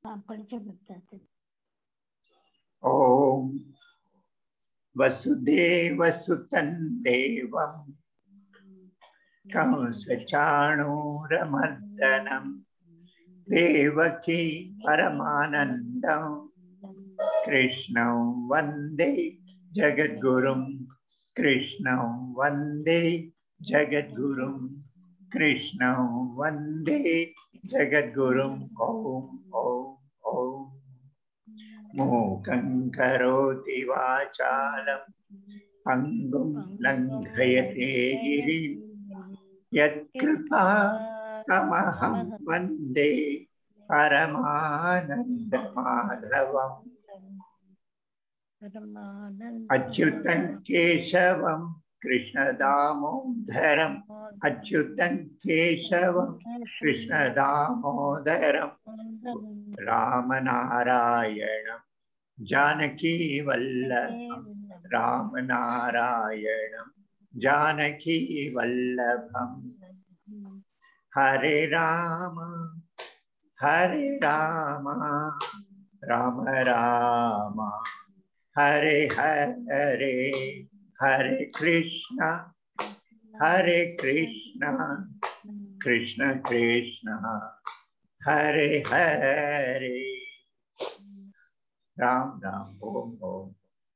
படிச்ச புத்தகத்தில் ॐ वसुदेवसुतं देवं कंसचाणूरमर्दनं देवकी परमानन्दं कृष्णं वन्दे जगद्गुरुं कृष्णं वन्दे जगद्गुरुं कृष्णं वन्दे जगद्गुरुम् ॐ ॐ ॐ मूकं करोति वाचालं पङ्गुं लङ्घयते गिरिं यत्कृपा तमहं वन्दे परमानन्दमाधवम् अच्युतं केशवं कृष्णदामोदरम् अच्युतं केशवं कृष्णदामोदरं रामनारायणं जानकीवल्लभं रामनारायणं जानकीवल्लभम् हरे राम हरे राम राम राम हरे हरे हरे कृष्ण हरे कृष्ण कृष्ण कृष्ण हरे हरे राम राम ओम ओम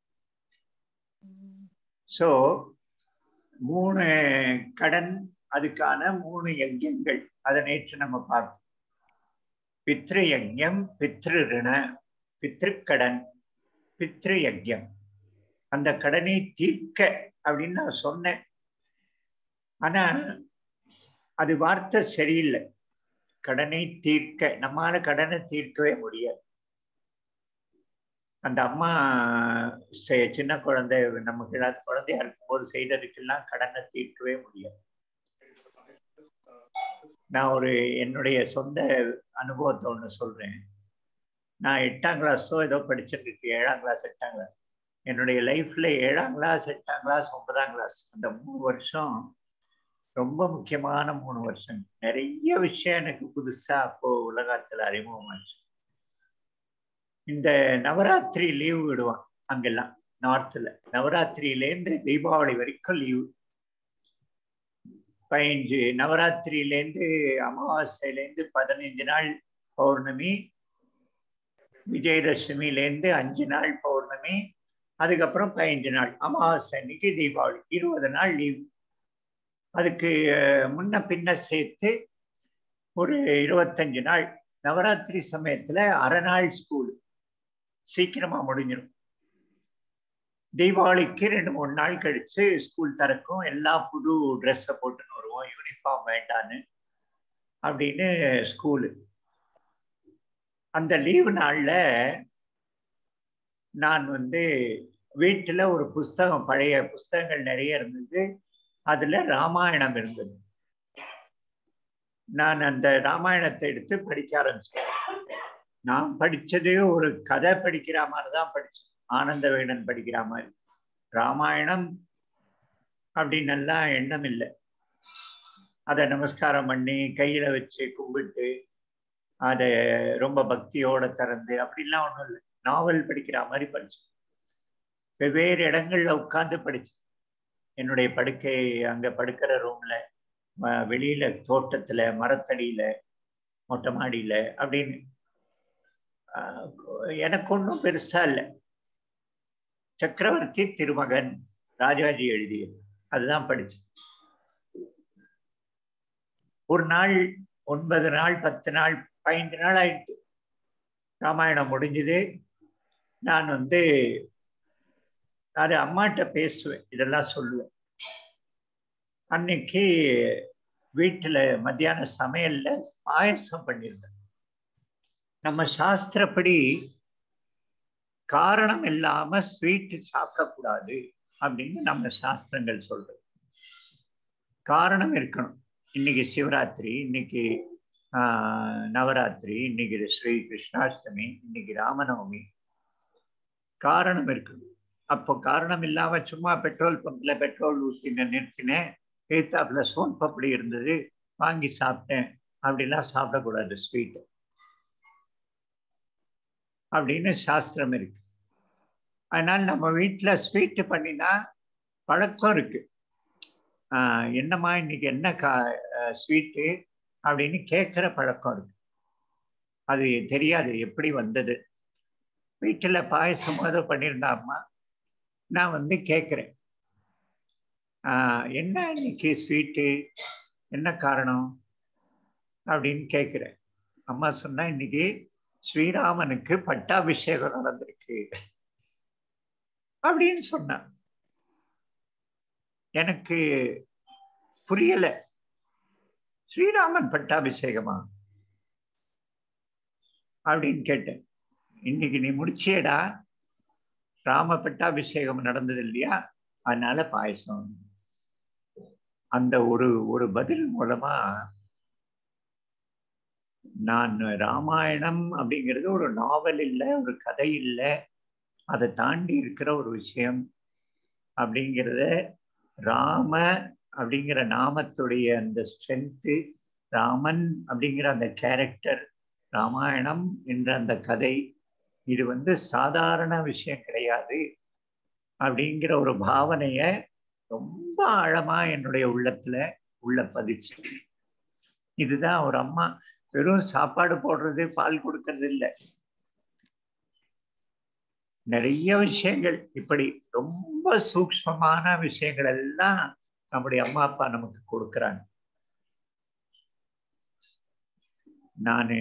ஸோ மூணு கடன் அதுக்கான மூணு யஜ்யங்கள் அதை நேற்று நம்ம பார்த்தோம் பித்ரு யஜ்யம் பித்ரு ரிண பித்ருக்கடன் பித்ரு யஜ்யம் அந்த கடனை தீர்க்க அப்படின்னு நான் சொன்னேன் ஆனா அது வார்த்தை சரியில்லை கடனை தீர்க்க நம்மால கடனை தீர்க்கவே முடியாது அந்த அம்மா செ- சின்ன குழந்தை நமக்கு ஏதாவது குழந்தையா இருக்கும்போது செய்ததுக்கெல்லாம் கடனை தீர்க்கவே முடியாது நான் ஒரு என்னுடைய சொந்த அனுபவத்தை ஒண்ணு சொல்றேன் நான் எட்டாம் கிளாஸோ ஏதோ படிச்சுட்டு இருக்கேன் ஏழாம் கிளாஸ் எட்டாம் கிளாஸ் என்னுடைய லைஃப்ல ஏழாம் கிளாஸ் எட்டாம் கிளாஸ் ஒன்பதாம் கிளாஸ் அந்த மூணு வருஷம் ரொம்ப முக்கியமான மூணு வருஷம் நிறைய விஷயம் எனக்கு புதுசா அப்போ உலகத்துல அறிமுகமாச்சு இந்த நவராத்திரி லீவு விடுவான் அங்கெல்லாம் நார்த்ல நவராத்திரியிலேருந்து தீபாவளி வரைக்கும் லீவு பதினஞ்சு நவராத்திரியிலேருந்து அமாவாசையிலேருந்து பதினைஞ்சு நாள் பௌர்ணமி விஜயதசமியிலேருந்து அஞ்சு நாள் பௌர்ணமி அதுக்கப்புறம் பதினஞ்சு நாள் அமாவாசை அன்னைக்கு தீபாவளி இருபது நாள் லீவு அதுக்கு அஹ், முன்ன பின்ன சேர்த்து ஒரு இருபத்தஞ்சு நாள் நவராத்திரி சமயத்துல அரை நாள் ஸ்கூல் சீக்கிரமா முடிஞ்சிடும் தீபாவளிக்கு ரெண்டு மூணு நாள் கழிச்சு ஸ்கூல் திறக்கும் எல்லா புது ட்ரெஸ்ஸை போட்டுன்னு வருவோம் யூனிஃபார்ம் வேண்டான்னு அப்படின்னு ஸ்கூலு அந்த லீவு நாள்ல நான் வந்து வீட்டுல ஒரு புஸ்தகம் பழைய புஸ்தகங்கள் நிறைய இருந்தது அதுல ராமாயணம் இருந்தது நான் அந்த ராமாயணத்தை எடுத்து படிக்க ஆரம்பிச்சேன் நான் படிச்சது ஒரு கதை படிக்கிற மாதிரி தான் படிச்சேன் ஆனந்த வேடன் படிக்கிற மாதிரி ராமாயணம் அப்படின்னு எல்லாம் எண்ணம் இல்லை அதை நமஸ்காரம் பண்ணி கையில வச்சு கும்பிட்டு அதை ரொம்ப பக்தியோட திறந்து அப்படிலாம் ஒன்றும் இல்லை நாவல் படிக்கிற மாதிரி படிச்சேன் வெவ்வேறு இடங்கள்ல உட்கார்ந்து படிச்சேன் என்னுடைய படுக்கை அங்க படுக்கிற ரூம்ல வெளியில தோட்டத்துல மரத்தடியில மொட்டை மாடியில அப்படின்னு ஆஹ் எனக்கு ஒன்றும் பெருசா இல்லை சக்கரவர்த்தி திருமகன் ராஜாஜி எழுதியது அதுதான் படிச்சேன் ஒரு நாள் ஒன்பது நாள் பத்து நாள் பதினைந்து நாள் ஆயிடுச்சு ராமாயணம் முடிஞ்சது நான் வந்து அது அம்மாட்ட பேசுவேன் இதெல்லாம் சொல்லுவேன் அன்னைக்கு வீட்டுல மத்தியான சமையல்ல பாயசம் பண்ணியிருந்தேன் நம்ம சாஸ்திரப்படி காரணம் இல்லாம ஸ்வீட் சாப்பிடக்கூடாது அப்படின்னு நம்ம சாஸ்திரங்கள் சொல்றது காரணம் இருக்கணும் இன்னைக்கு சிவராத்திரி இன்னைக்கு ஆஹ் நவராத்திரி இன்னைக்கு ஸ்ரீ கிருஷ்ணாஷ்டமி இன்னைக்கு ராமநவமி காரணம் இருக்குது அப்போ காரணம் இல்லாம சும்மா பெட்ரோல் பம்ப்ல பெட்ரோல் ஊற்றின நிறுத்தினேன் எழுத்தாப்புல சோன் பப்படி இருந்தது வாங்கி சாப்பிட்டேன் அப்படிலாம் சாப்பிடக்கூடாது ஸ்வீட் அப்படின்னு சாஸ்திரம் இருக்கு அதனால நம்ம வீட்டுல ஸ்வீட் பண்ணினா பழக்கம் இருக்கு ஆஹ் என்னம்மா இன்னைக்கு என்ன கா ஸ்வீட்டு அப்படின்னு கேட்குற பழக்கம் இருக்கு அது தெரியாது எப்படி வந்தது வீட்டுல பாயசம் ஏதோ பண்ணியிருந்தா அம்மா நான் வந்து கேட்குறேன் ஆஹ் என்ன இன்னைக்கு ஸ்வீட்டு என்ன காரணம் அப்படின்னு கேட்குறேன் அம்மா சொன்னா இன்னைக்கு ஸ்ரீராமனுக்கு பட்டாபிஷேகம் நடந்திருக்கு அப்படின்னு சொன்னான் எனக்கு புரியல ஸ்ரீராமன் பட்டாபிஷேகமா அப்படின்னு கேட்டேன் இன்னைக்கு நீ முடிச்சியடா ராம பட்டாபிஷேகம் நடந்தது இல்லையா அதனால பாயசம் அந்த ஒரு ஒரு பதில் மூலமா நான் ராமாயணம் அப்படிங்கிறது ஒரு நாவல் இல்லை ஒரு கதை இல்லை அதை தாண்டி இருக்கிற ஒரு விஷயம் அப்படிங்கிறத ராம அப்படிங்கிற நாமத்துடைய அந்த ஸ்ட்ரென்த்து ராமன் அப்படிங்கிற அந்த கேரக்டர் ராமாயணம் என்ற அந்த கதை இது வந்து சாதாரண விஷயம் கிடையாது அப்படிங்கிற ஒரு பாவனைய ரொம்ப ஆழமா என்னுடைய உள்ளத்துல உள்ள பதிச்சு இதுதான் ஒரு அம்மா வெறும் சாப்பாடு போடுறது பால் கொடுக்கறது இல்லை நிறைய விஷயங்கள் இப்படி ரொம்ப சூக்மமான விஷயங்கள் எல்லாம் நம்முடைய அம்மா அப்பா நமக்கு கொடுக்குறாங்க நான்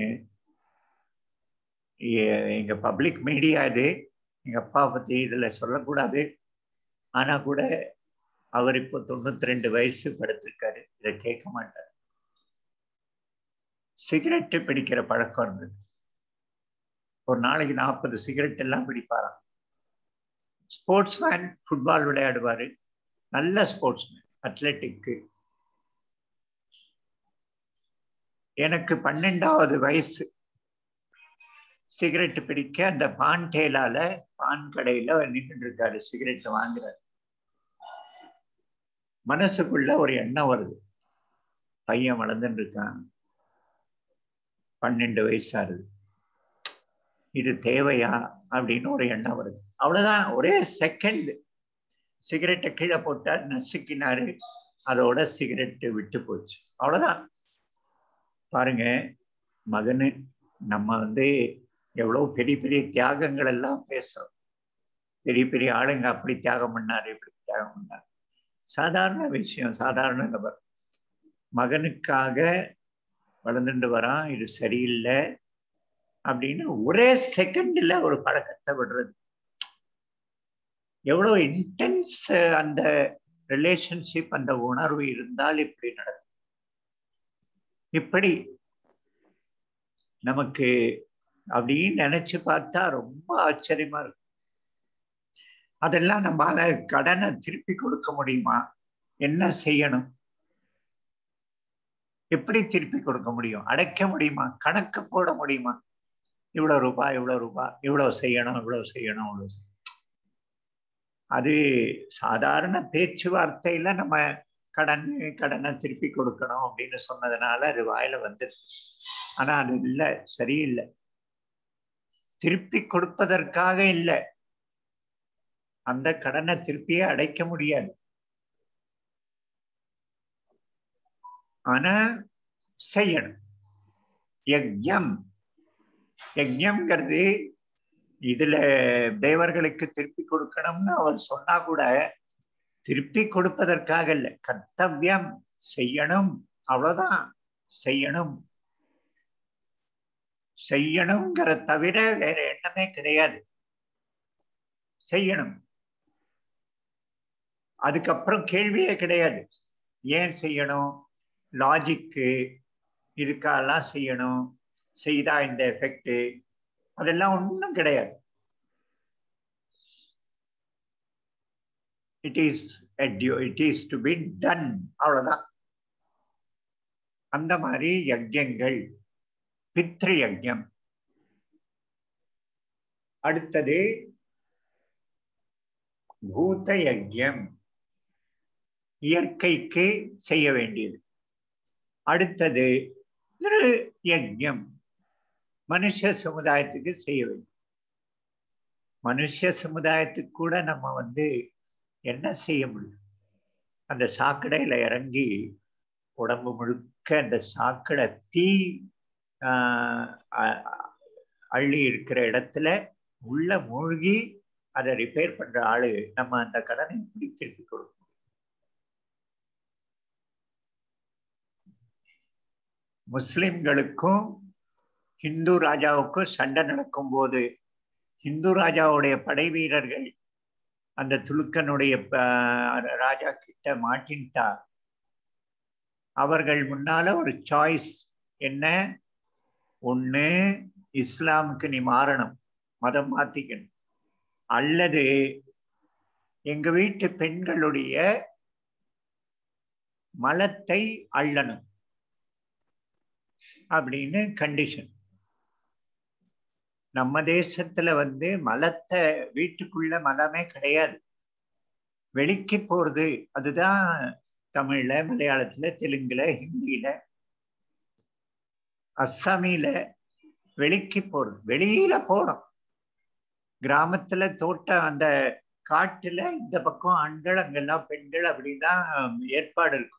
எங்க பப்ளிக் மீடியா இது எங்க அப்பா பத்தி இதுல சொல்லக்கூடாது ஆனா கூட அவர் இப்போ தொண்ணூத்தி ரெண்டு வயசு படுத்திருக்காரு இதை கேட்க மாட்டார் சிகரெட்டு பிடிக்கிற பழக்கம் இருந்தது ஒரு நாளைக்கு நாற்பது சிகரெட் எல்லாம் பிடிப்பாராம் ஸ்போர்ட்ஸ் மேன் ஃபுட்பால் விளையாடுவாரு நல்ல ஸ்போர்ட்ஸ் மேன் அத்லெட்டிக்கு எனக்கு பன்னெண்டாவது வயசு சிகரெட் பிடிக்க அந்த பான் டேலால பான் கடையில நின்றுட்டு இருக்காரு சிகரெட் வாங்குறாரு மனசுக்குள்ள ஒரு எண்ணம் வருது பையன் வளர்ந்துட்டு இருக்கான் பன்னெண்டு வயசாகுது இது தேவையா அப்படின்னு ஒரு எண்ணம் வருது அவ்வளவுதான் ஒரே செகண்ட் சிகரெட்டை கீழே போட்டார் நசுக்கினாரு அதோட சிகரெட்டு விட்டு போச்சு அவ்வளவுதான் பாருங்க மகனு நம்ம வந்து எவ்வளவு பெரிய பெரிய தியாகங்கள் எல்லாம் பேசுறோம் பெரிய பெரிய ஆளுங்க அப்படி தியாகம் பண்ணாரு இப்படி தியாகம் பண்ணாரு சாதாரண விஷயம் சாதாரண நபர் மகனுக்காக வளர்ந்துட்டு வரான் இது சரியில்லை அப்படின்னு ஒரே செகண்ட்ல ஒரு பழக்கத்தை விடுறது எவ்வளவு இன்டென்ஸ் அந்த ரிலேஷன்ஷிப் அந்த உணர்வு இருந்தால் இப்படி நடக்கும் இப்படி நமக்கு அப்படின்னு நினைச்சு பார்த்தா ரொம்ப ஆச்சரியமா இருக்கும் அதெல்லாம் நம்மளால கடனை திருப்பி கொடுக்க முடியுமா என்ன செய்யணும் எப்படி திருப்பி கொடுக்க முடியும் அடைக்க முடியுமா கணக்கு போட முடியுமா இவ்வளவு ரூபாய் இவ்வளவு ரூபாய் இவ்வளவு செய்யணும் இவ்வளவு செய்யணும் இவ்வளவு செய்யணும் அது சாதாரண பேச்சுவார்த்தையில நம்ம கடன் கடனை திருப்பி கொடுக்கணும் அப்படின்னு சொன்னதுனால அது வாயில வந்துருச்சு ஆனா அது இல்லை சரியில்லை திருப்பி கொடுப்பதற்காக இல்லை அந்த கடனை திருப்பியே அடைக்க முடியாது ஆனா செய்யணும் யஜ்யம் யஜ்யம்ங்கிறது இதுல தேவர்களுக்கு திருப்பி கொடுக்கணும்னு அவர் சொன்னா கூட திருப்பி கொடுப்பதற்காக இல்லை கர்த்தவியம் செய்யணும் அவ்வளவுதான் செய்யணும் செய்யணுங்கிற தவிர வேற எண்ணமே கிடையாது செய்யணும் அதுக்கப்புறம் கேள்வியே கிடையாது ஏன் செய்யணும் லாஜிக்கு இதுக்கெல்லாம் செய்யணும் செய்தா இந்த எஃபெக்ட் அதெல்லாம் ஒன்றும் கிடையாது it is it is to be done அவ்வளவுதான் அந்த மாதிரி யஜ்யங்கள் பித்ரு யஜ்யம் அடுத்தது பூத யஜ்யம் இயற்கைக்கு செய்ய வேண்டியது அடுத்தது திரு யஜ்யம் மனுஷ சமுதாயத்துக்கு செய்ய வேண்டும் மனுஷ சமுதாயத்துக்கு கூட நம்ம வந்து என்ன செய்ய முடியும் அந்த சாக்கடையில இறங்கி உடம்பு முழுக்க அந்த சாக்கடை தீ ஆஹ் அ- அள்ளி இருக்கிற இடத்துல உள்ள மூழ்கி அதை ரிப்பேர் பண்ற ஆளு நம்ம அந்த கடனை எப்படி திருப்பி கொடுக்கணும் முஸ்லிம்களுக்கும் ஹிந்து ராஜாவுக்கும் சண்டை நடக்கும் போது ஹிந்து ராஜாவுடைய படை வீரர்கள் அந்த துலுக்கனுடைய ப- ராஜா கிட்ட மாட்டின்ட்டா அவர்கள் முன்னால ஒரு சாய்ஸ் என்ன ஒண்ணு இஸ்லாமுக்கு நீ மாறணும் மதம் மாத்திக்கணும் அல்லது எங்க வீட்டு பெண்களுடைய மலத்தை அள்ளணும் அப்படின்னு கண்டிஷன் நம்ம தேசத்துல வந்து மலத்தை வீட்டுக்குள்ள மலமே கிடையாது வெளிக்கு போறது அதுதான் தமிழ்ல மலையாளத்துல தெலுங்குல ஹிந்தியில அஸ்ஸாமில வெளிக்கு போறது வெளியில போடும் கிராமத்துல தோட்டம் அந்த காட்டுல இந்த பக்கம் ஆண்கள் அங்கெல்லாம் பெண்கள் அப்படிதான் ஏற்பாடு இருக்கும்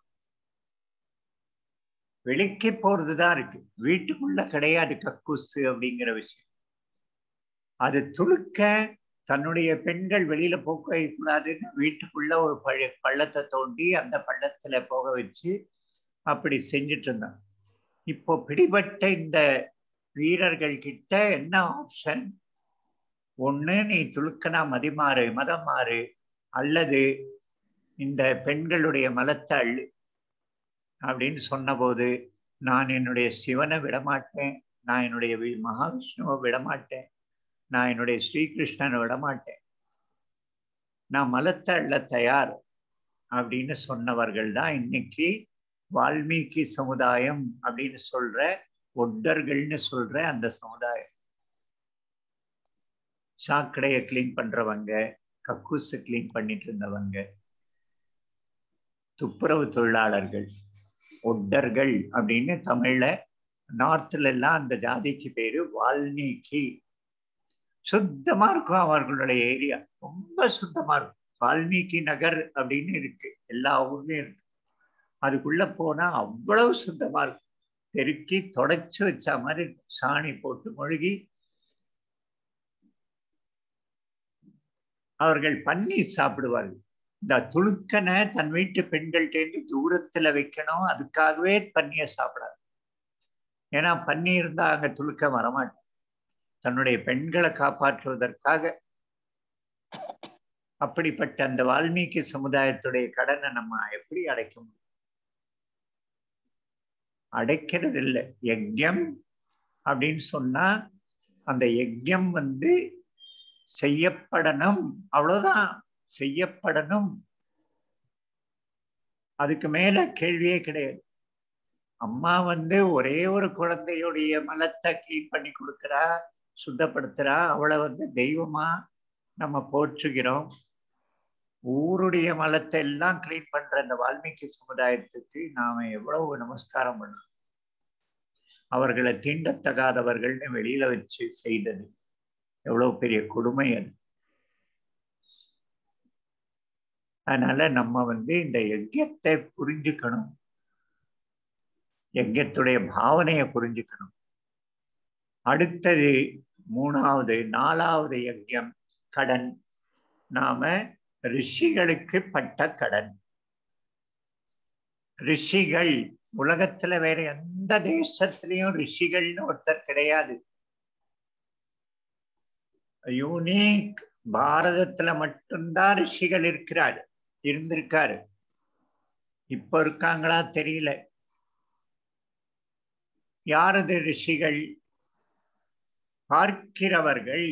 வெளிக்கு போறதுதான் இருக்கு வீட்டுக்குள்ள கிடையாது கக்கூசு அப்படிங்கிற விஷயம் அது துளுக்க தன்னுடைய பெண்கள் வெளியில போக கூடாதுன்னு வீட்டுக்குள்ள ஒரு பழைய பள்ளத்தை தோண்டி அந்த பள்ளத்துல போக வச்சு அப்படி செஞ்சுட்டு இருந்தான் இப்போ பிடிபட்ட இந்த வீரர்கள் கிட்ட என்ன ஆப்ஷன் ஒண்ணு நீ துளுக்கனா மதிமாறு மதம் மாறு அல்லது இந்த பெண்களுடைய மலத்தை அள்ளு அப்படின்னு சொன்னபோது நான் என்னுடைய சிவனை விடமாட்டேன் நான் என்னுடைய வி- மகாவிஷ்ணுவை விடமாட்டேன் நான் என்னுடைய ஸ்ரீகிருஷ்ணனை விடமாட்டேன் நான் மலத்தை அள்ள தயார் அப்படின்னு சொன்னவர்கள் தான் இன்னைக்கு வால்மீகி சமுதாயம் அப்படின்னு சொல்ற ஒட்டர்கள்னு சொல்ற அந்த சமுதாயம் சாக்கடையை கிளீன் பண்றவங்க கக்கூசு கிளீன் பண்ணிட்டு இருந்தவங்க துப்புரவு தொழிலாளர்கள் ஒட்டர்கள் அப்படின்னு தமிழ்ல நார்த்ல எல்லாம் அந்த ஜாதிக்கு பேரு வால்மீகி சுத்தமா இருக்கும் அவர்களுடைய ஏரியா ரொம்ப சுத்தமா இருக்கும் வால்மீகி நகர் அப்படின்னு இருக்கு எல்லா ஊர்லயும் இருக்கு அதுக்குள்ள போனா அவ்வளவு சுத்தமா இருக்கும் பெருக்கி தொடச்சு வச்ச மாதிரி இருக்கும். சாணி போட்டு மொழுகி அவர்கள் பன்னீர் சாப்பிடுவார்கள் இந்த துளுக்கனை தன் வீட்டு பெண்கள்கிட்ட தூரத்துல வைக்கணும் அதுக்காகவே பன்னியை சாப்பிடாது ஏன்னா பன்னி இருந்தா அங்க துளுக்க வரமாட்டேன் தன்னுடைய பெண்களை காப்பாற்றுவதற்காக அப்படிப்பட்ட அந்த வால்மீகி சமுதாயத்துடைய கடனை நம்ம எப்படி அடைக்க முடியும் அடைக்கிறது இல்லை யஜ்யம் அப்படின்னு சொன்னா அந்த யஜ்யம் வந்து செய்யப்படணும் அவ்வளவுதான் செய்யப்படணும் அதுக்கு மேல கேள்வியே கிடையாது அம்மா வந்து ஒரே ஒரு குழந்தையுடைய மலத்தை கிளீன் பண்ணி கொடுக்கிறா சுத்தப்படுத்துறா அவளை வந்து தெய்வமா நம்ம போற்றுகிறோம் ஊருடைய மலத்தை எல்லாம் கிளீன் பண்ற அந்த வால்மீகி சமுதாயத்துக்கு நாம எவ்வளவு நமஸ்காரம் பண்ணணும் அவர்களை தீண்டத்தகாதவர்கள்னு வெளியில வச்சு செய்தது எவ்வளவு பெரிய கொடுமை அது அதனால நம்ம வந்து இந்த யஜ்யத்தை புரிஞ்சுக்கணும் யஜ்யத்துடைய பாவனையை புரிஞ்சுக்கணும் அடுத்தது மூணாவது நாலாவது யஜ்யம் கடன் நாம ரிஷிகளுக்கு பட்ட கடன் ரிஷிகள் உலகத்துல வேற எந்த தேசத்திலையும் ரிஷிகள்னு ஒருத்தர் கிடையாது யூனிக் பாரதத்துல மட்டும்தான் ரிஷிகள் இருக்கிறார் இருந்திருக்காரு இப்ப இருக்காங்களா தெரியல யாரது ரிஷிகள் பார்க்கிறவர்கள்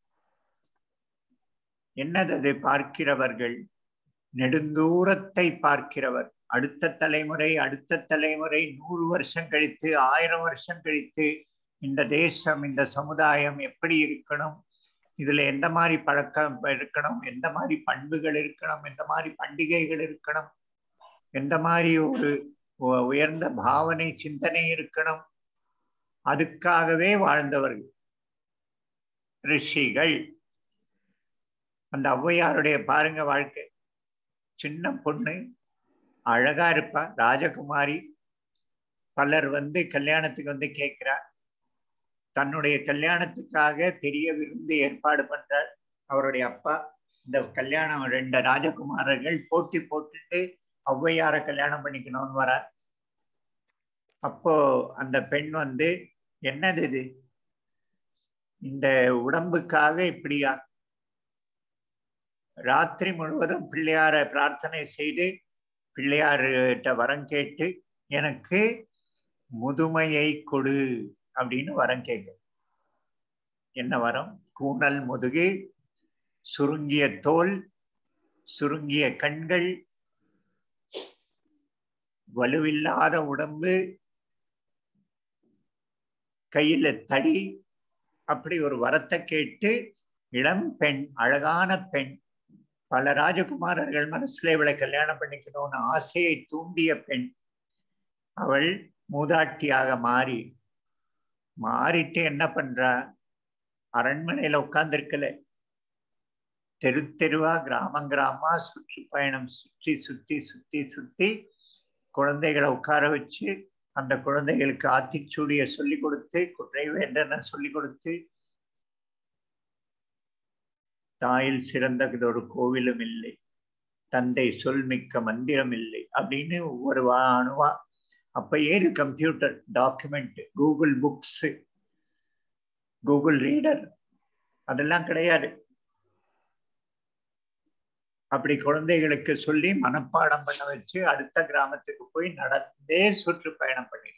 என்னது பார்க்கிறவர்கள் நெடுந்தூரத்தை பார்க்கிறவர் அடுத்த தலைமுறை அடுத்த தலைமுறை நூறு வருஷம் கழித்து ஆயிரம் வருஷம் கழித்து இந்த தேசம் இந்த சமுதாயம் எப்படி இருக்கணும் இதுல எந்த மாதிரி பழக்கம் இருக்கணும் எந்த மாதிரி பண்புகள் இருக்கணும் எந்த மாதிரி பண்டிகைகள் இருக்கணும் எந்த மாதிரி ஒரு உயர்ந்த பாவனை சிந்தனை இருக்கணும் அதுக்காகவே வாழ்ந்தவர்கள் ரிஷிகள் அந்த ஔவையாருடைய பாருங்க வாழ்க்கை சின்ன பொண்ணு அழகா இருப்பா ராஜகுமாரி பலர் வந்து கல்யாணத்துக்கு வந்து கேட்கிறார் தன்னுடைய கல்யாணத்துக்காக பெரிய விருந்து ஏற்பாடு பண்றார் அவருடைய அப்பா இந்த கல்யாணம் ரெண்டு ராஜகுமாரர்கள் போட்டி போட்டுட்டு ஔவையார கல்யாணம் பண்ணிக்கணும்னு வர அப்போ அந்த பெண் வந்து என்னது இது இந்த உடம்புக்காக இப்படியா ராத்திரி முழுவதும் பிள்ளையார பிரார்த்தனை செய்து பிள்ளையார்கிட்ட வரம் கேட்டு எனக்கு முதுமையை கொடு அப்படின்னு வரம் கேட்க என்ன வரம் கூணல் முதுகு சுருங்கிய தோல் சுருங்கிய கண்கள் வலுவில்லாத உடம்பு கையில தடி அப்படி ஒரு வரத்தை கேட்டு இளம் பெண் அழகான பெண் பல ராஜகுமாரர்கள் மனசுல இவளை கல்யாணம் பண்ணிக்கணும்னு ஆசையை தூண்டிய பெண் அவள் மூதாட்டியாக மாறி மாறிட்டு என்ன பண்றா அரண்மனையில உட்கார்ந்துருக்கல தெரு தெருவா கிராமம் கிராமமா சுற்றுப்பயணம் சுற்றி சுத்தி சுத்தி சுத்தி குழந்தைகளை உட்கார வச்சு அந்த குழந்தைகளுக்கு ஆத்திச்சூடிய சொல்லி கொடுத்து குற்றை வேண்டன சொல்லி கொடுத்து தாயில் சிறந்தது ஒரு கோவிலும் இல்லை தந்தை சொல் மிக்க மந்திரம் இல்லை அப்படின்னு ஒவ்வொரு அணுவா அப்ப ஏது computer document Google books Google reader அதெல்லாம் கிடையாது அப்படி குழந்தைகளுக்கு சொல்லி மனப்பாடம் பண்ண வச்சு அடுத்த கிராமத்துக்கு போய் நடந்தே சுற்றுப்பயணம் பண்ணிருக்கு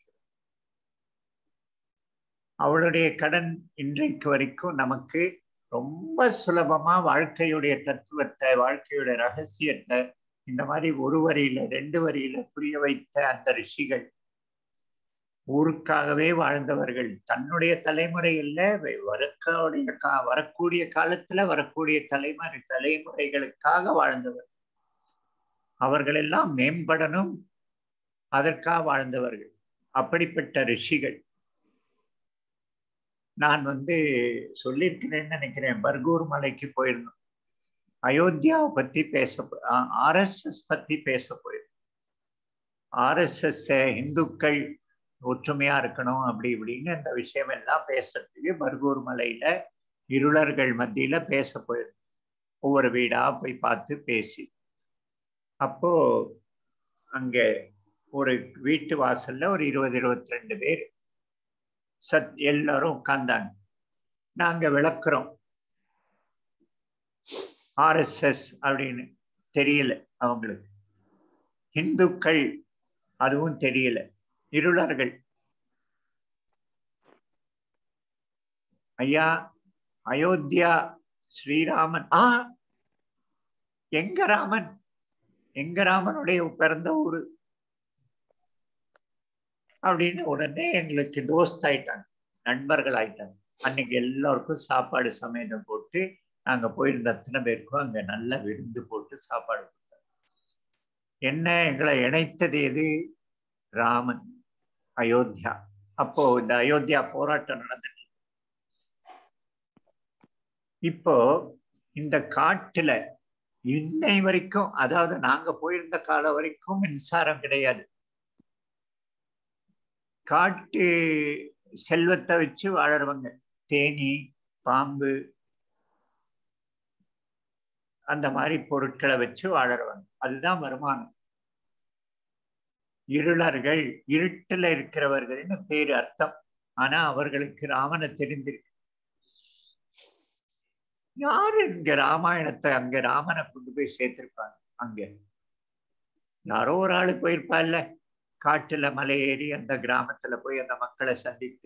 அவளுடைய கடன் இன்றைக்கு வரைக்கும் நமக்கு ரொம்ப சுலபமா வாழ்க்கையுடைய தத்துவத்தை வாழ்க்கையுடைய ரகசியத்தை இந்த மாதிரி ஒரு வரியில ரெண்டு வரியில புரிய வைத்த அந்த ரிஷிகள் ஊருக்காகவே வாழ்ந்தவர்கள் தன்னுடைய தலைமுறையில வரக்கூடிய கா வரக்கூடிய காலத்துல வரக்கூடிய தலைமுறை தலைமுறைகளுக்காக வாழ்ந்தவர் அவர்கள் எல்லாம் மேம்படணும் அதற்காக வாழ்ந்தவர்கள் அப்படிப்பட்ட ரிஷிகள் நான் வந்து சொல்லியிருக்கிறேன்னு நினைக்கிறேன் பர்கூர் மலைக்கு போயிருந்தோம் அயோத்தியாவை பத்தி பேச ஆர்எஸ்எஸ் பத்தி பேச போயிருந்தோம் ஆர்எஸ்எஸ் இந்துக்கள் ஒற்றுமையா இருக்கணும் அப்படி இப்படின்னு இந்த விஷயம் எல்லாம் பேசுறதுக்கு பர்கூர் மலையில இருளர்கள் மத்தியில பேச போயிருந்தோம் ஒவ்வொரு வீடா போய் பார்த்து பேசி அப்போ அங்க ஒரு வீட்டு வாசல்ல ஒரு இருபது இருபத்தி ரெண்டு பேர் சத் எல்லாரும் உட்கார்ந்தாங்க நாங்க விளக்குறோம் ஆர்எஸ்எஸ் அப்படின்னு தெரியல அவங்களுக்கு இந்துக்கள் அதுவும் தெரியல இருளர்கள் ஐயா அயோத்தியா ஸ்ரீராமன் ஆ எங்க ராமன் எங்க ராமனுடைய பிறந்த ஊரு அப்படின்னு உடனே எங்களுக்கு தோஸ்த் ஆயிட்டாங்க நண்பர்கள் ஆயிட்டாங்க அன்னைக்கு எல்லாருக்கும் சாப்பாடு சமேதம் போட்டு நாங்க போயிருந்த அத்தனை பேருக்கும் அங்க நல்ல விருந்து போட்டு சாப்பாடு கொடுத்தாங்க என்ன எங்களை இணைத்தது எது ராமன் அயோத்தியா அப்போ இந்த அயோத்தியா போராட்டம் நடந்துட்டு இப்போ இந்த காட்டுல இன்னை வரைக்கும் அதாவது நாங்க போயிருந்த காலம் வரைக்கும் மின்சாரம் கிடையாது காட்டு செல்வத்தை வச்சு வாழறவங்க தேனி பாம்பு அந்த மாதிரி பொருட்களை வச்சு வாழறவங்க அதுதான் வருமானம் இருளர்கள் இருட்டுல இருக்கிறவர்கள்னு பேரு அர்த்தம் ஆனா அவர்களுக்கு ராமனை தெரிஞ்சிருக்கு யாரு இங்க ராமாயணத்தை அங்க ராமனை கொண்டு போய் சேர்த்திருப்பாங்க அங்க யாரோ ஒரு ஆளு போயிருப்பா இல்ல காட்டுல மலை ஏறி அந்த கிராமத்துல போய் அந்த மக்களை சந்தித்து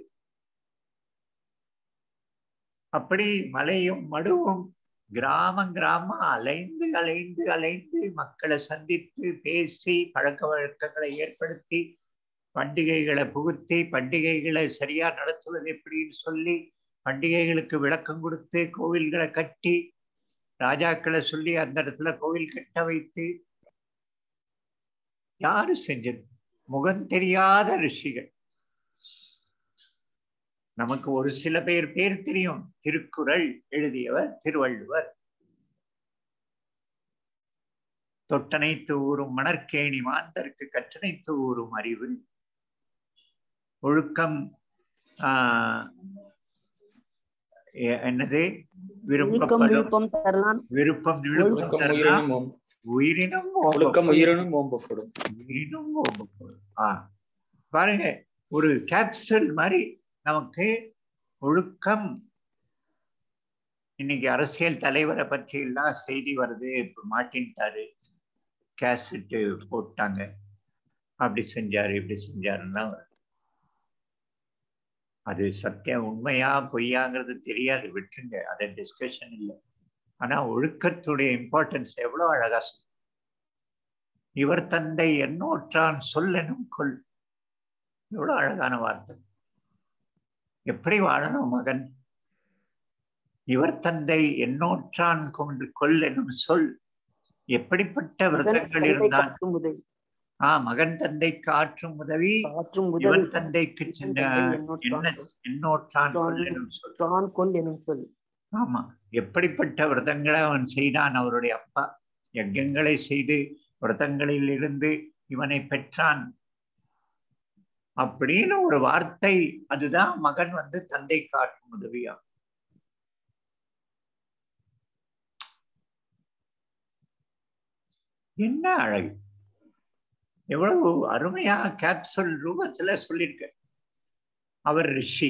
அப்படி மலையும் மடுவும் கிராமம் கிராமம் அலைந்து அலைந்து அலைந்து மக்களை சந்தித்து பேசி பழக்க வழக்கங்களை ஏற்படுத்தி பண்டிகைகளை புகுத்தி பண்டிகைகளை சரியா நடத்துவது எப்படின்னு சொல்லி பண்டிகைகளுக்கு விளக்கம் கொடுத்து கோவில்களை கட்டி ராஜாக்களை சொல்லி அந்த இடத்துல கோவில் கட்ட வைத்து யாரு செஞ்சது முகம் தெரியாத ரிஷிகள் நமக்கு ஒரு சில பேர் பேர் தெரியும் திருக்குறள் எழுதியவர் திருவள்ளுவர் தொட்டனைத்து ஊறும் மணற்கேணி மாந்தருக்கு கற்றனைத்து ஊறும் அறிவு ஒழுக்கம் ஆஹ் எ- என்னது ஒழுக்கம் விருப்பப்படும் விழுப்பம் தரலாம் விருப்பம் விழுப்பம் ஒழுக்கம் தரலாம் உயிரினும் ஓம்- உயிரினும் ஒழுக்கம் ஓம்பப்படும். உயிரினும் ஓம்பப்படும் உயிரினும் ஓம்பப்படும் ஆ பாருங்க ஒரு கேப்சூல் மாதிரி நமக்கு ஒழுக்கம் இன்னைக்கு அரசியல் தலைவரை பற்றி எல்லாம் செய்தி வருது இப்ப மாட்டின்ட்டாரு கேசட்டு போட்டாங்க அப்படி செஞ்சாரு இப்படி செஞ்சாருன்னா வருது. அது சத்தியம் உண்மையா பொய்யாங்கிறது தெரியாது விட்டுருங்க அதை டிஸ்கஷன் இல்லை ஆனா ஒழுக்கத்துடைய இம்பார்ட்டன்ஸ் எவ்வளவு அழகா சொல்லு. இவர் தந்தை என்னோற்றான் சொல்லெனும் கொல் எவ்வளவு அழகான வார்த்தை எப்படி வாழணும் மகன் இவர் தந்தை என்னோற்றான் கொண்டு கொல் எனும் சொல் எப்படிப்பட்ட மகன் விரதங்கள் தந்தை இருந்தால் காற்றும் உதவி ஆ மகன் தந்தைக்கு ஆற்றும் உதவி காற்றும் உதவி இவன் தந்தைக்கு இவன் சின்ன தந்தை என்ன என்னோற்றான் என்னோற்றான் கொல் எனும் சொல் தான் கொண்டு எனும் சொல் ஆமா எப்படிப்பட்ட விரதங்களை அவன் செய்தான் அவருடைய அப்பா யஜ்யங்களை செய்து விரதங்களில் இருந்து இவனை பெற்றான் அப்படின்னு ஒரு வார்த்தை அதுதான் மகன் வந்து தந்தை காட்டும் உதவியா என்ன அழகு எவ்வளவு அருமையா கேப்சூல் ரூபத்துல சொல்லியிருக்க அவர் ரிஷி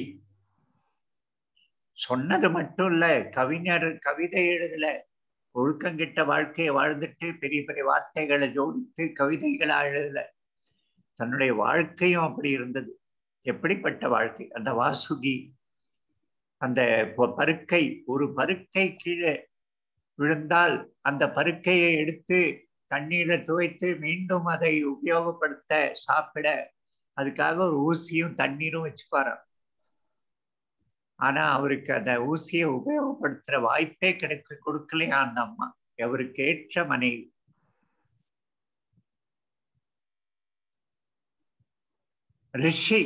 சொன்னது மட்டும் இல்ல கவிஞர் கவிதை எழுதல ஒழுக்கங்கிட்ட வாழ்க்கையை வாழ்ந்துட்டு பெரிய பெரிய வார்த்தைகளை ஜோடித்து கவிதைகளை எழுதல தன்னுடைய வாழ்க்கையும் அப்படி இருந்தது எப்படிப்பட்ட வாழ்க்கை அந்த வாசுகி அந்த பொ- பருக்கை ஒரு பருக்கை கீழே விழுந்தால் அந்த பருக்கையை எடுத்து தண்ணீர்ல துவைத்து மீண்டும் அதை உபயோகப்படுத்த சாப்பிட அதுக்காக ஒரு ஊசியும் தண்ணீரும் வச்சுப்பாராம் ஆனா அவருக்கு அந்த ஊசியை உபயோகப்படுத்துற வாய்ப்பே கிடைக்க கொடுக்கலையா அந்த அம்மா அவருக்கு ஏற்ற மனைவி ரிஷி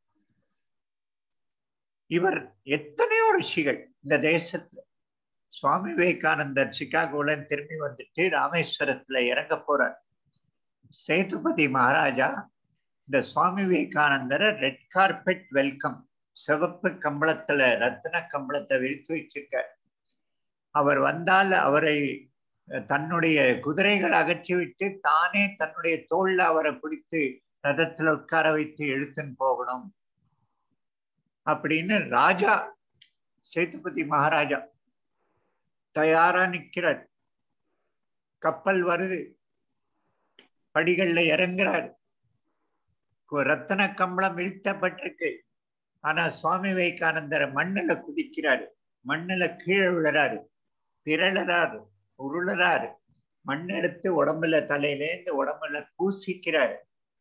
இவர் எத்தனையோ ரிஷிகள் இந்த தேசத்துல சுவாமி விவேகானந்தர் சிகாகோல திரும்பி வந்துட்டு ராமேஸ்வரத்துல இறங்க போறார் சேதுபதி மகாராஜா இந்த சுவாமி விவேகானந்தரை ரெட் கார்பெட் வெல்கம் சிவப்பு கம்பளத்துல ரத்தின கம்பளத்தை விரித்து வச்சிருக்க அவர் வந்தால் அவரை அஹ், தன்னுடைய குதிரைகள் அகற்றிவிட்டு தானே தன்னுடைய தோல்ல அவரை பிடித்து ரதத்துல உட்கார வைத்து இழுத்துன்னு போகணும் அப்படின்னு ராஜா சேதுபதி மகாராஜா தயாரா நிக்கிறார் கப்பல் வருது படிகள்ல இறங்குறார் கு- ரத்தன கம்பளம் இழுத்தப்பட்டிருக்கு ஆனா சுவாமி விவேகானந்தர் மண்ணுல குதிக்கிறாரு மண்ணுல கீழே விழுறாரு திரளறாரு உருளறாரு மண் எடுத்து உடம்புல தலையிலேந்து உடம்புல பூசிக்கிறாரு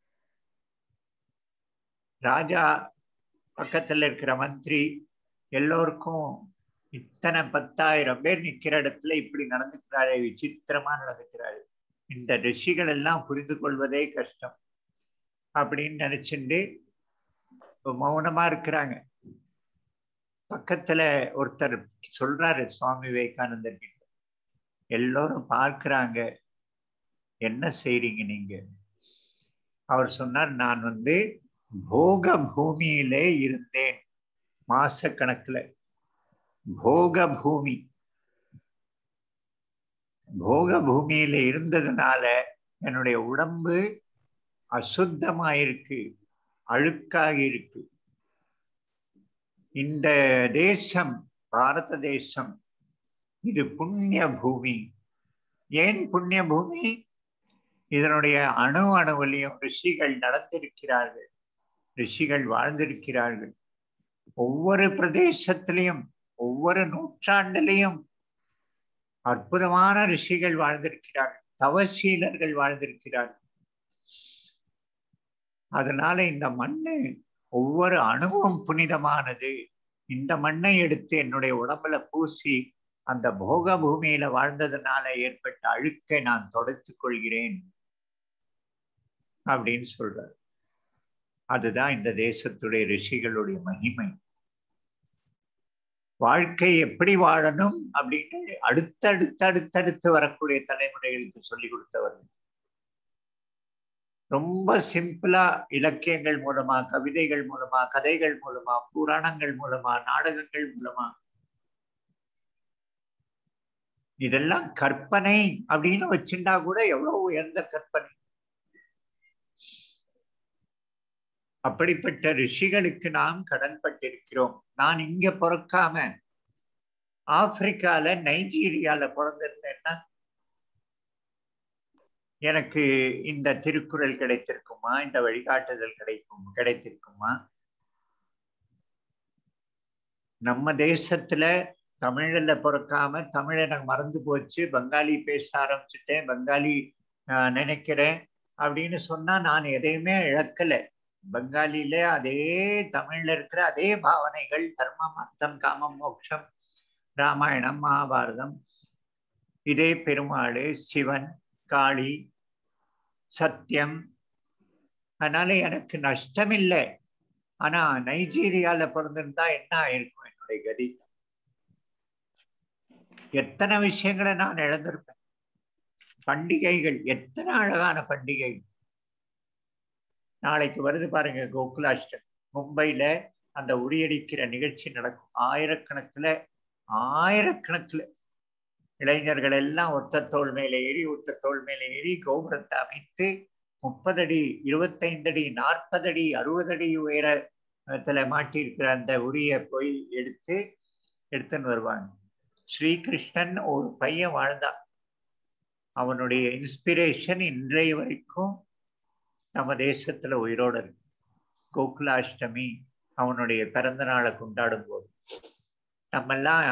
ராஜா பக்கத்துல இருக்கிற மந்திரி எல்லோருக்கும் இத்தனை பத்தாயிரம் பேர் நிக்கிற இடத்துல இப்படி நடந்துக்கிறாரு விசித்திரமா நடந்துக்கிறாரு இந்த ரிஷிகள் எல்லாம் புரிந்து கொள்வதே கஷ்டம் அப்படின்னு நினைச்சுண்டு இப்ப மௌனமா இருக்கிறாங்க பக்கத்துல ஒருத்தர் சொல்றாரு சுவாமி விவேகானந்தர் கிட்ட எல்லோரும் பார்க்கிறாங்க என்ன செய்றீங்க நீங்க அவர் சொன்னார் நான் வந்து போக பூமியிலே இருந்தேன் மாச கணக்குல போக பூமி போக பூமியில இருந்ததுனால என்னுடைய உடம்பு அசுத்தமாயிருக்கு அழுக்காகி இருக்கு இந்த தேசம் பாரத தேசம் இது புண்ணிய பூமி ஏன் புண்ணிய பூமி இதனுடைய அணு அணுவிலையும் ரிஷிகள் நடந்திருக்கிறார்கள் ரிஷிகள் வாழ்ந்திருக்கிறார்கள் ஒவ்வொரு பிரதேசத்திலையும் ஒவ்வொரு நூற்றாண்டிலையும் அற்புதமான ரிஷிகள் வாழ்ந்திருக்கிறார்கள் தவசீலர்கள் வாழ்ந்திருக்கிறார்கள் அதனால இந்த மண்ணு ஒவ்வொரு அணுவும் புனிதமானது இந்த மண்ணை எடுத்து என்னுடைய உடம்புல பூசி அந்த போக பூமியில வாழ்ந்ததுனால ஏற்பட்ட அழுக்கை நான் தொடத்துக் கொள்கிறேன் அப்படின்னு சொல்றார் அதுதான் இந்த தேசத்துடைய ரிஷிகளுடைய மகிமை வாழ்க்கை எப்படி வாழணும் அப்படின்னு அடுத்தடுத்து அடுத்தடுத்து வரக்கூடிய தலைமுறைகளுக்கு சொல்லி கொடுத்தவர்கள் ரொம்ப சிம்பிளா இலக்கியங்கள் மூலமா கவிதைகள் மூலமா கதைகள் மூலமா புராணங்கள் மூலமா நாடகங்கள் மூலமா இதெல்லாம் கற்பனை அப்படின்னு வச்சுட்டா கூட எவ்வளவு உயர்ந்த கற்பனை அப்படிப்பட்ட ரிஷிகளுக்கு நாம் கடன்பட்டிருக்கிறோம் நான் இங்க பிறக்காம ஆப்பிரிக்கால நைஜீரியால பிறந்திருந்தேன்னா எனக்கு இந்த திருக்குறள் கிடைத்திருக்குமா இந்த வழிகாட்டுதல் கிடைக்கும் கிடைத்திருக்குமா நம்ம தேசத்துல தமிழ்ல பிறக்காம தமிழ் எனக்கு மறந்து போச்சு பங்காளி பேச ஆரம்பிச்சுட்டேன் பங்காளி நினைக்கிறேன் அப்படின்னு சொன்னா நான் எதையுமே இழக்கல பங்காளியில அதே தமிழ்ல இருக்கிற அதே பாவனைகள் தர்மம் அர்த்தம் காமம் மோட்சம் ராமாயணம் மகாபாரதம் இதே பெருமாள் சிவன் காளி சத்தியம் அதனால எனக்கு நஷ்டம் இல்லை ஆனா நைஜீரியால பிறந்திருந்தா என்ன ஆயிருக்கும் என்னுடைய கதி எத்தனை விஷயங்களை நான் இழந்திருப்பேன் பண்டிகைகள் எத்தனை அழகான பண்டிகைகள் நாளைக்கு வருது பாருங்க கோகுலாஷ்டம் மும்பைல அந்த உரியடிக்கிற நிகழ்ச்சி நடக்கும் ஆயிரக்கணக்குல ஆயிரக்கணக்குல இளைஞர்கள் எல்லாம் ஒத்த தோல் மேலே ஏறி ஒத்த தோல் மேலே ஏறி கோபுரத்தை அமைத்து முப்பது அடி இருபத்தைந்து அடி நாற்பது அடி அறுபது அடி உயரத்துல மாட்டியிருக்கிற அந்த உரிய போய் எடுத்து எடுத்துன்னு வருவாங்க ஸ்ரீகிருஷ்ணன் ஒரு பையன் வாழ்ந்தான் அவனுடைய இன்ஸ்பிரேஷன் இன்றைய வரைக்கும் நம்ம தேசத்துல உயிரோட இருக்கு கோகுலாஷ்டமி அவனுடைய பிறந்த நாளை கொண்டாடும் போது நம்மெல்லாம்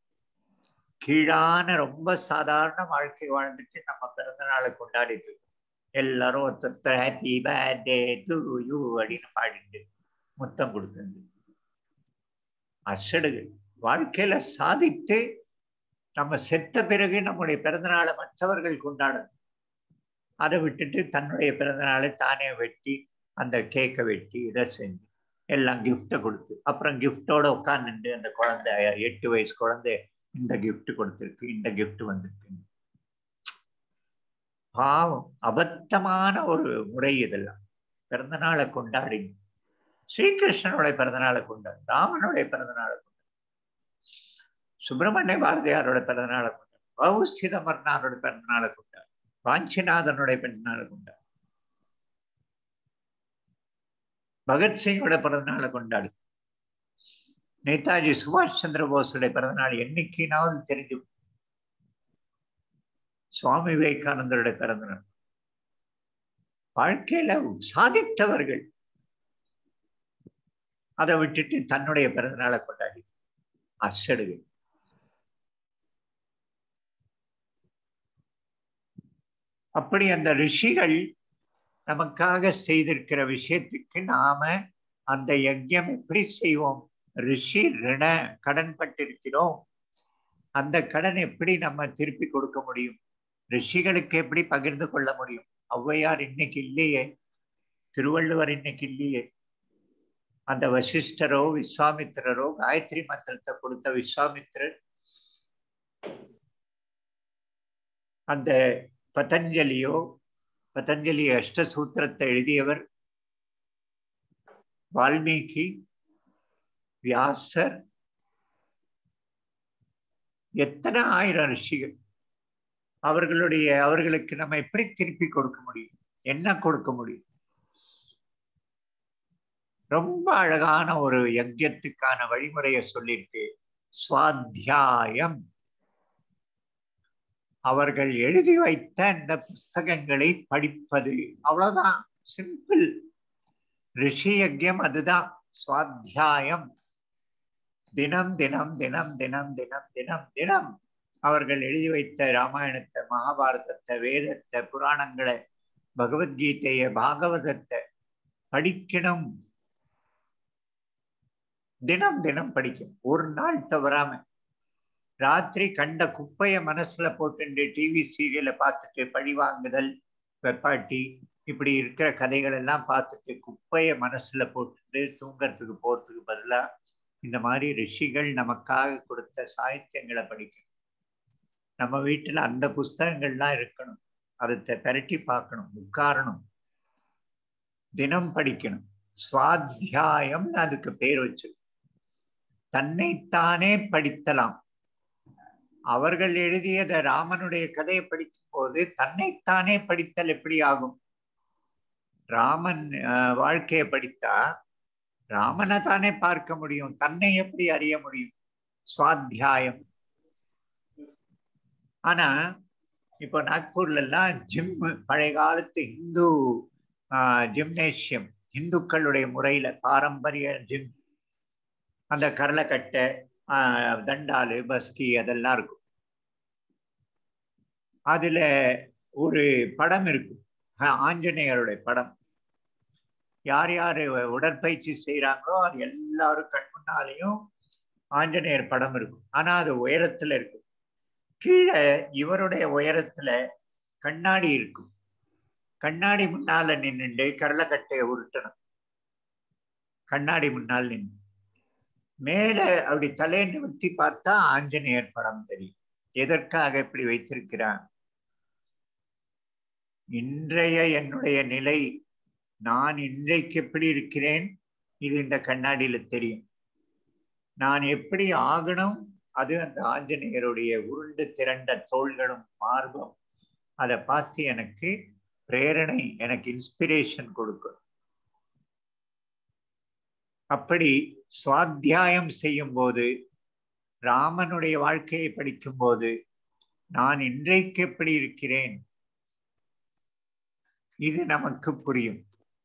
கீழான ரொம்ப சாதாரண வாழ்க்கை வாழ்ந்துட்டு நம்ம பிறந்த நாளை கொண்டாடிட்டு இருக்கோம் எல்லாரும் ஒருத்தர் ஹாப்பி பர்த்டே டு யூ அப்படின்னு பாடிட்டு முத்தம் கொடுத்துருந்து அசடுகள் வாழ்க்கையில சாதித்து நம்ம செத்த பிறகு நம்முடைய பிறந்த நாளை மற்றவர்கள் கொண்டாடணும் அதை விட்டுட்டு தன்னுடைய பிறந்த நாளை தானே வெட்டி அந்த கேக்கை வெட்டி இதை செஞ்சு எல்லாம் கிஃப்டை கொடுத்து அப்புறம் கிஃப்டோட உட்காந்துட்டு அந்த குழந்தை எட்டு வயசு குழந்தை இந்த கிஃப்ட் கொடுத்துருக்கு இந்த கிஃப்ட் வந்திருக்கு பாவம் அபத்தமான ஒரு முறை இதெல்லாம் பிறந்த நாளை கொண்டாடி ஸ்ரீகிருஷ்ணனுடைய பிறந்த நாளை கொண்டாடு ராமனுடைய பிறந்த நாளை கொண்டாடு சுப்பிரமணிய பாரதியாரோட பிறந்த நாளை கொண்டாடு பவு சிதம்பரனாரோட பிறந்த நாளை கொண்டாடு வாஞ்சிநாதனுடைய பிறந்த நாளை கொண்டாடு பகத்சிங்கோட பிறந்த நாளை கொண்டாடு நேதாஜி சுபாஷ் சந்திர போஸுடைய பிறந்த நாள் என்னைக்குனாவது தெரிஞ்சு சுவாமி விவேகானந்தருடைய பிறந்த நாள் வாழ்க்கையில சாதித்தவர்கள் அதை விட்டுட்டு தன்னுடைய பிறந்த நாளை கொண்டாடி அசடுகள் அப்படி அந்த ரிஷிகள் நமக்காக செய்திருக்கிற விஷயத்துக்கு நாம அந்த யஜ்யம் எப்படி செய்வோம் ரிஷி ரிண கடன் பட்டிருக்கிறோம் அந்த கடன் எப்படி நம்ம திருப்பி கொடுக்க முடியும் ரிஷிகளுக்கு எப்படி பகிர்ந்து கொள்ள முடியும் ஔவையார் இன்னைக்கு இல்லையே திருவள்ளுவர் இன்னைக்கு இல்லையே அந்த வசிஷ்டரோ விஸ்வாமித்திரரோ காயத்ரி மந்திரத்தை கொடுத்த விஸ்வாமித்திரர் அந்த பதஞ்சலியோ பதஞ்சலி அஷ்டசூத்திரத்தை எழுதியவர் வால்மீகி வியாசர் எத்தனை ஆயிரம் ரிஷிகள் அவர்களுடைய அவர்களுக்கு நம்ம எப்படி திருப்பி கொடுக்க முடியும் என்ன கொடுக்க முடியும் ரொம்ப அழகான ஒரு யஜ்யத்துக்கான வழிமுறையை சொல்லியிருக்கு சுவாத்தியாயம் அவர்கள் எழுதி வைத்த இந்த புஸ்தகங்களை படிப்பது அவ்வளவுதான் சிம்பிள் ரிஷி யஜ்யம் அதுதான் சுவாத்தியாயம் தினம் தினம் தினம் தினம் தினம் தினம் தினம் அவர்கள் எழுதி வைத்த ராமாயணத்தை மகாபாரதத்தை வேதத்தை புராணங்களை பகவத்கீதைய பாகவதத்தை படிக்கணும் தினம் தினம் படிக்கும் ஒரு நாள் தவறாம ராத்திரி கண்ட குப்பைய மனசுல போட்டு டிவி சீரியல பார்த்துட்டு பழி வாங்குதல் வெப்பாட்டி இப்படி இருக்கிற கதைகள் எல்லாம் பார்த்துட்டு குப்பைய மனசுல போட்டுட்டு தூங்கறதுக்கு போறதுக்கு பதிலா இந்த மாதிரி ரிஷிகள் நமக்காக கொடுத்த சாகித்யங்களை படிக்கணும் நம்ம வீட்டுல அந்த புஸ்தகங்கள்லாம் இருக்கணும் அதை பெரட்டி பார்க்கணும் உட்காரணும் தினம் படிக்கணும் சுவாத்தியாயம் அதுக்கு பேர் வச்சு தன்னைத்தானே படித்தலாம் அவர்கள் எழுதிய ராமனுடைய கதையை படிக்கும் போது தன்னைத்தானே படித்தல் எப்படி ஆகும் ராமன் வாழ்க்கையை படித்தா ராமனை தானே பார்க்க முடியும் தன்னை எப்படி அறிய முடியும் சுவாத்தியாயம் ஆனா இப்போ நாக்பூர்ல எல்லாம் ஜிம் பழைய காலத்து இந்து ஜிம்னேஷியம் இந்துக்களுடைய முறையில பாரம்பரிய ஜிம் அந்த கரலைக்கட்டை தண்டாலு பஸ்கி அதெல்லாம் இருக்கும் அதுல ஒரு படம் இருக்கும் ஆஞ்சநேயருடைய படம் யார் யார் உடற்பயிற்சி செய்யறாங்களோ அது எல்லாரும் கண் முன்னாலையும் ஆஞ்சநேயர் படம் இருக்கும் ஆனா அது உயரத்துல இருக்கும் கீழே இவருடைய உயரத்துல கண்ணாடி இருக்கும் கண்ணாடி முன்னால நின்றுண்டு கடலைக்கட்டையை உருட்டணும் கண்ணாடி முன்னால் நின்று மேல அப்படி தலையை நிறுத்தி பார்த்தா ஆஞ்சநேயர் படம் தெரியும் எதற்காக இப்படி வைத்திருக்கிறான் இன்றைய என்னுடைய நிலை நான் இன்றைக்கு எப்படி இருக்கிறேன் இது இந்த கண்ணாடியில தெரியும் நான் எப்படி ஆகணும் அது அந்த ஆஞ்சநேயருடைய உருண்டு திரண்ட தோள்களும் மார்பும் அதை பார்த்து எனக்கு பிரேரணை எனக்கு இன்ஸ்பிரேஷன் கொடுக்கும் அப்படி சுவாத்தியாயம் செய்யும் போது ராமனுடைய வாழ்க்கையை படிக்கும் போது நான் இன்றைக்கு எப்படி இருக்கிறேன் இது நமக்கு புரியும்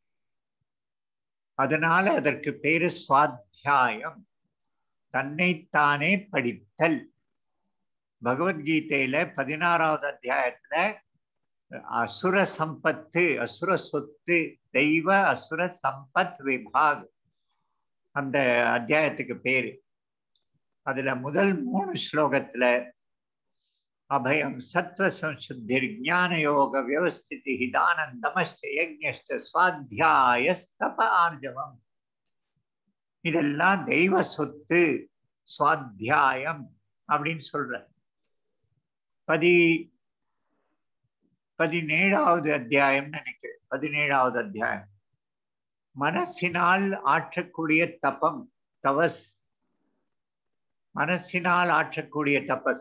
அதனால அதற்கு பேரு சுவாத்தியாயம் தன்னைத்தானே படித்தல் பகவத்கீதையில பதினாறாவது அத்தியாயத்துல அசுர சம்பத்து அசுர சொத்து தெய்வ அசுர சம்பத் விபாக் அந்த அத்தியாயத்துக்கு பேரு அதுல முதல் மூணு ஸ்லோகத்துல அபயம் சத்வ சம்சுத்திர் ஞான யோக வியவஸ்திதி ஹிதானந்தமஸ்ட யஜ்ஞஷ்ட சுவாத்தியாயஸ்தப ஆர்ஜவம் இதெல்லாம் தெய்வ சொத்து சுவாத்தியாயம் அப்படின்னு சொல்ற பதி பதினேழாவது அத்தியாயம் நினைக்கிறேன் பதினேழாவது அத்தியாயம் மனசினால் ஆற்றக்கூடிய தபம் தவஸ் மனசினால் ஆற்றக்கூடிய தபஸ்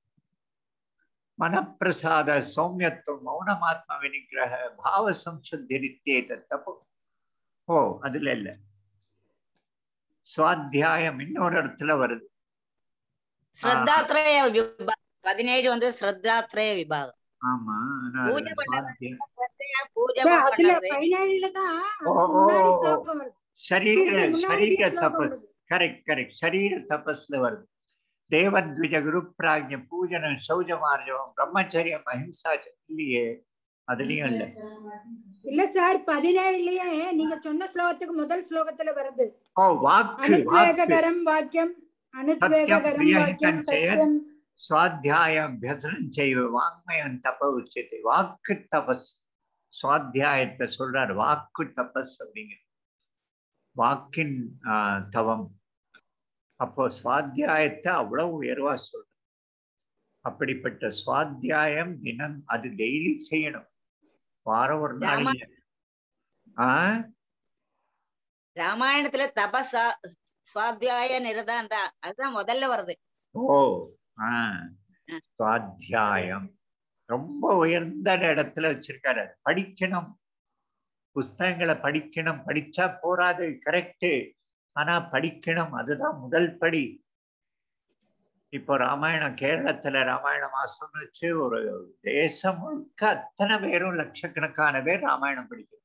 மனப்பிரசாத சௌமியத்துவம் மௌனமாத்ம வினிகிரக பாவ சம்சுத்திரித்தே தப்போ ஓ அதுல இல்ல சுவாத்தியாயம் இன்னொரு இடத்துல வருது ஸ்ரத்தாத்ரய விபாகம் பதினேழு வந்து ஸ்ரத்தாத்ரய விபாகம் ஆமா பூஜை பண்ணது ஸ்ரத்தையா பூஜை சார், அதுல பண்ணது பதினேழுல தான் ஓ, ஓ, முன்னாடி ஓ. ஸ்லோகம் வருது. சரீர முன்னாடி சரீர ஸ்லோகம் தபஸ் வருது. கரெக்ட் கரெக்ட் சரீர தபஸ்ல வருது தேவத்விஜ குரு பிராஜ்யம் பூஜனம் சௌஜமார்ஜவம் பிரம்மச்சரியம் அஹிம்சா இல்லையே அதுலயும் இல்ல இல்ல சார் பதினேழுலயே நீங்க சொன்ன ஸ்லோகத்துக்கு முதல் ஸ்லோகத்துல வருது ஓ வாக்கு வாக்கு அனுத்வேககரம் வாக்கியம் அனுத்வேககரம் பிரியஹிதம் வாக்கியம் செயல். சத்தியம் சுவாத்தியாயம் செய்வ வாங்மயம் தப உச்சத்தை வாக்கு தபஸ் சுவாத்தியாயத்தை சொல்றார் வாக்கு தபஸ் அப்படிங்கிற வாக்கின் ஆஹ், தவம் அப்போ சுவாத்தியாயத்தை அவ்வளவு உயர்வா சொல்ற அப்படிப்பட்ட சுவாத்தியாயம் தினம் அது டெய்லி செய்யணும் வாரம் ஒரு நாள் ராமா- இல்ல. ஆஹ் ராமாயணத்துல தபசா சுவாத்தியாய நிரதாந்தா அதுதான் முதல்ல வருது ஓ ஆஹ் சுவாத்தியாயம் ரொம்ப உயர்ந்த இடத்துல வச்சிருக்காரு அது. படிக்கணும் புஸ்தகங்களை படிக்கணும் படிச்சா போராது கரெக்ட் ஆனா படிக்கணும் அதுதான் முதல் படி இப்போ ராமாயணம் கேரளத்துல ராமாயண மாசம்னு வச்சு ஒரு தேசம் முழுக்க அத்தனை பேரும் லட்சக்கணக்கான பேர் ராமாயணம் படிக்கணும்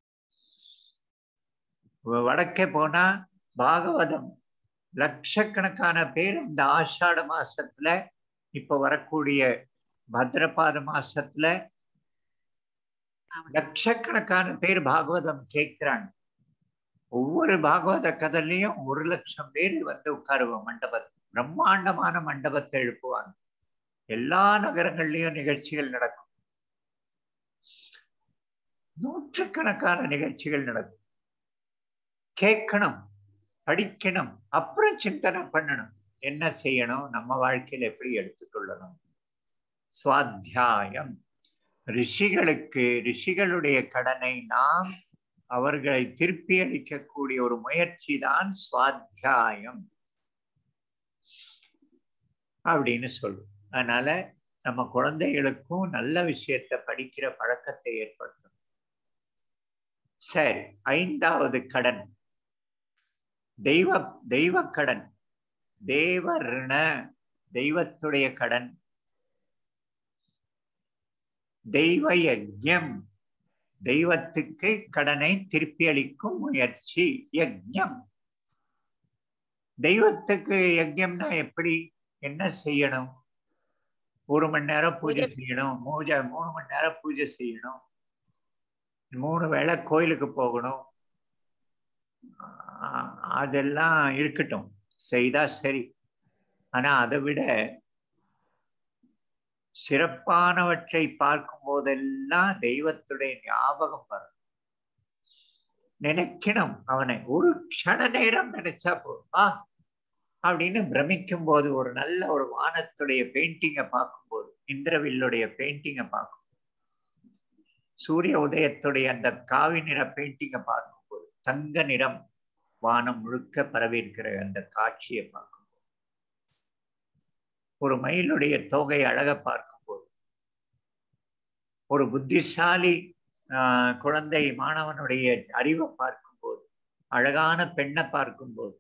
வ- வடக்கே போனா பாகவதம் லட்சக்கணக்கான பேர் இந்த ஆஷாட மாசத்துல இப்ப வரக்கூடிய பத்ரபாத மாசத்துல லட்சக்கணக்கான பேர் பாகவதம் கேட்கிறாங்க ஒவ்வொரு பாகவத கதையிலையும் ஒரு லட்சம் பேர் வந்து உட்காருவோம் மண்டபத்தில் பிரம்மாண்டமான மண்டபத்தை எழுப்புவாங்க எல்லா நகரங்கள்லயும் நிகழ்ச்சிகள் நடக்கும் நூற்றுக்கணக்கான நிகழ்ச்சிகள் நடக்கும் கேட்கணும் படிக்கணும் அப்புறம் சிந்தனை பண்ணணும் என்ன செய்யணும் நம்ம வாழ்க்கையில எப்படி எடுத்துக்கொள்ளணும் சுவாத்தியாயம் ரிஷிகளுக்கு ரிஷிகளுடைய கடனை நாம் அவர்களை திருப்பி அளிக்கக்கூடிய ஒரு முயற்சி தான் சுவாத்தியாயம் அப்படின்னு சொல்லும் அதனால நம்ம குழந்தைகளுக்கும் நல்ல விஷயத்த படிக்கிற பழக்கத்தை ஏற்படுத்தணும் சரி ஐந்தாவது கடன் தெய்வ தெய்வ கடன் தேவ ரிண தெய்வத்துடைய கடன் தெய்வ யஜ்யம் தெய்வத்துக்கு கடனை திருப்பி அளிக்கும் முயற்சி யஜ்யம் தெய்வத்துக்கு யஜ்யம்னா எப்படி என்ன செய்யணும் ஒரு மணி நேரம் பூஜை செய்யணும் பூஜை மூணு மணி நேரம் பூஜை செய்யணும் மூணு வேளை கோயிலுக்கு போகணும் ஆஹ் அதெல்லாம் இருக்கட்டும் செய்தா சரி ஆனா அதை விட சிறப்பானவற்றை பார்க்கும் போதெல்லாம் தெய்வத்துடைய ஞாபகம் வரும் நினைக்கணும் அவனை ஒரு க்ஷண நேரம் நினைச்சா போதும் ஆ அப்படின்னு பிரமிக்கும் போது ஒரு நல்ல ஒரு வானத்துடைய பெயிண்டிங்கை பார்க்கும்போது இந்திரவில்லுடைய பெயிண்டிங்கை பார்க்கும் சூரிய உதயத்துடைய அந்த காவி நிற பெயிண்டிங்கை பார்க்கும்போது தங்க நிறம் வானம் முழுக்க பரவி இருக்கிற அந்த காட்சியை பார்க்கும்போது ஒரு மயிலுடைய தொகை அழக பார்க்கும்போது ஒரு புத்திசாலி ஆஹ் குழந்தை மாணவனுடைய அறிவை பார்க்கும்போது அழகான பெண்ணை பார்க்கும்போது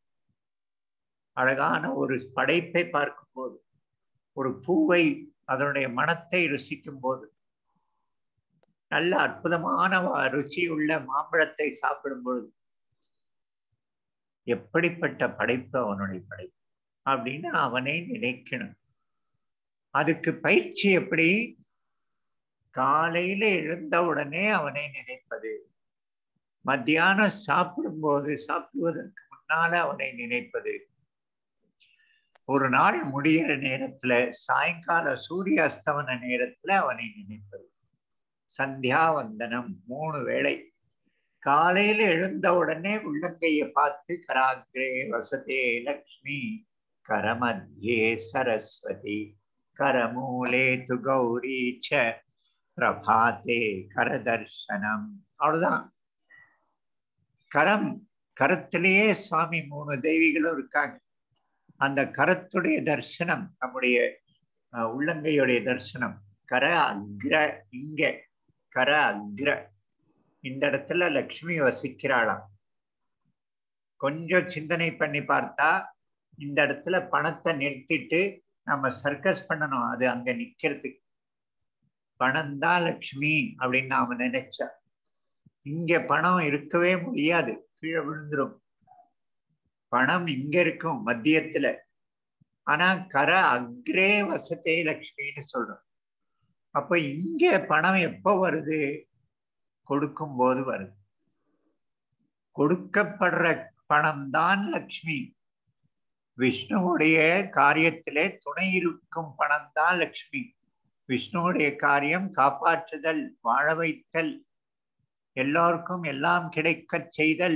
அழகான ஒரு படைப்பை பார்க்கும்போது ஒரு பூவை அதனுடைய மனத்தை ருசிக்கும் போது நல்ல அற்புதமான ருச்சியுள்ள மாம்பழத்தை சாப்பிடும் பொழுது எப்படிப்பட்ட படைப்பு அவனுடைய படைப்பு அப்படின்னு அவனை நினைக்கணும் அதுக்கு பயிற்சி எப்படி காலையில எழுந்த உடனே அவனை நினைப்பது மத்தியானம் சாப்பிடும்போது சாப்பிடுவதற்கு முன்னால அவனை நினைப்பது ஒரு நாள் முடிகிற நேரத்துல சாயங்கால சூரிய அஸ்தமன நேரத்துல அவனை நினைப்பது சந்தியாவந்தனம் மூணு வேளை காலையில எழுந்த உடனே உள்ளங்கையை பார்த்து கராகிரே வசதே லக்ஷ்மி கரமத்தியே சரஸ்வதி கரமூலே து கௌரி ச பிரபாத்தே கரதர்ஷனம் அவ்வளவுதான் கரம் கரத்திலேயே சுவாமி மூணு தெய்விகளும் இருக்காங்க அந்த கரத்துடைய தர்சனம் நம்முடைய உள்ளங்கையுடைய தர்சனம் கர அக்ர இங்க கர அக்ர இந்த இடத்துல லக்ஷ்மி வசிக்கிறாளாம் கொஞ்சம் சிந்தனை பண்ணி பார்த்தா இந்த இடத்துல பணத்தை நிறுத்திட்டு நம்ம சர்க்கஸ் பண்ணணும் அது அங்க நிக்கிறதுக்கு பணம் தான் லக்ஷ்மி அப்படின்னு நாம நினைச்சா இங்க பணம் இருக்கவே முடியாது கீழே விழுந்துரும் பணம் இங்க இருக்கும் மத்தியத்துல ஆனா கர அக்ரே வசத்தே லக்ஷ்மின்னு சொல்றோம் அப்ப இங்க பணம் எப்ப வருது கொடுக்கும் போது வருது கொடுக்கப்படுற பணம் தான் லக்ஷ்மி விஷ்ணுவுடைய காரியத்திலே துணை இருக்கும் பணம் தான் லக்ஷ்மி விஷ்ணுவுடைய காரியம் காப்பாற்றுதல் வாழ வைத்தல் எல்லோருக்கும் எல்லாம் கிடைக்க செய்தல்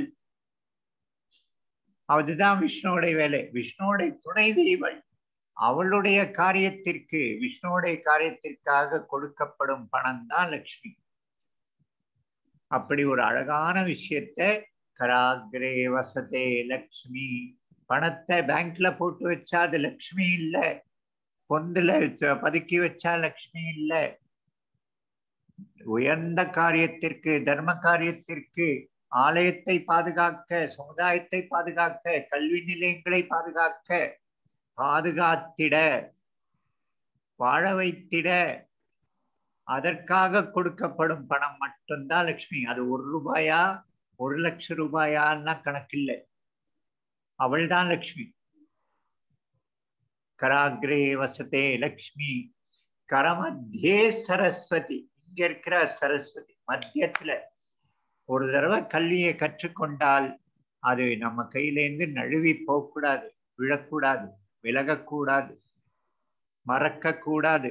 அதுதான் விஷ்ணுவுடைய வேலை விஷ்ணுவுடைய துணை தெய்வள் அவளுடைய காரியத்திற்கு விஷ்ணுவுடைய காரியத்திற்காக கொடுக்கப்படும் பணம் தான் லக்ஷ்மி அப்படி ஒரு அழகான விஷயத்த கராகிரே வசதே லக்ஷ்மி பணத்தை பேங்க்ல போட்டு வச்சா அது லக்ஷ்மி இல்ல பொந்துல பதுக்கி வச்சா லக்ஷ்மி இல்ல உயர்ந்த காரியத்திற்கு தர்ம காரியத்திற்கு ஆலயத்தை பாதுகாக்க சமுதாயத்தை பாதுகாக்க கல்வி நிலையங்களை பாதுகாக்க பாதுகாத்திட வாழ வைத்திட அதற்காக கொடுக்கப்படும் பணம் மட்டும்தான் லக்ஷ்மி அது ஒரு ரூபாயா ஒரு லட்சம் ரூபாயான்னா கணக்கில்லை அவள் தான் லக்ஷ்மி கராகிரே வசதே லக்ஷ்மி கரமத்தியே சரஸ்வதி இங்க இருக்கிற சரஸ்வதி மத்தியத்துல ஒரு தடவை கல்வியை கற்றுக்கொண்டால் அது நம்ம கையிலேருந்து நழுவி போகக்கூடாது விழக்கூடாது விலகக்கூடாது மறக்க கூடாது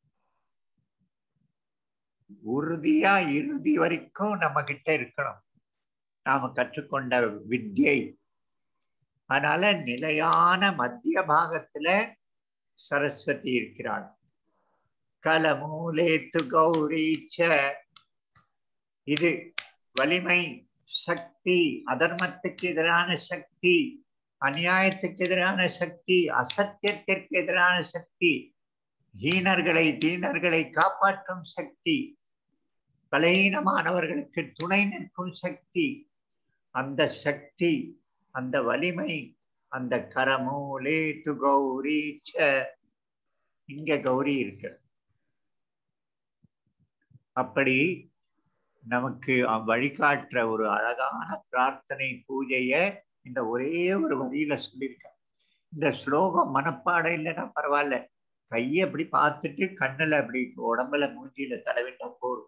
உறுதியா இறுதி வரைக்கும் நம்ம கிட்ட இருக்கணும் நாம கற்றுக்கொண்ட வித்யை அதனால நிலையான மத்திய பாகத்துல சரஸ்வதி இருக்கிறாள் கலமூலேத்து கௌரீச்ச இது வலிமை சக்தி அதர்மத்துக்கு எதிரான சக்தி அநியாயத்துக்கு எதிரான சக்தி அசத்தியத்திற்கு எதிரான சக்தி ஹீனர்களை தீனர்களை காப்பாற்றும் சக்தி பலகீனமானவர்களுக்கு துணை நிற்கும் சக்தி அந்த சக்தி அந்த வலிமை அந்த கரமூலே து கௌரி ச இங்க கௌரி இருக்கு அப்படி நமக்கு அவ் வழிகாட்டுற ஒரு அழகான பிரார்த்தனை பூஜைய இந்த ஒரே ஒரு வரியில சொல்லியிருக்க இந்த ஸ்லோகம் மனப்பாடம் இல்லைன்னா பரவாயில்ல கையை அப்படி பார்த்துட்டு கண்ணுல அப்படி உடம்புல மூஞ்சியில தடவிட்டா போதும்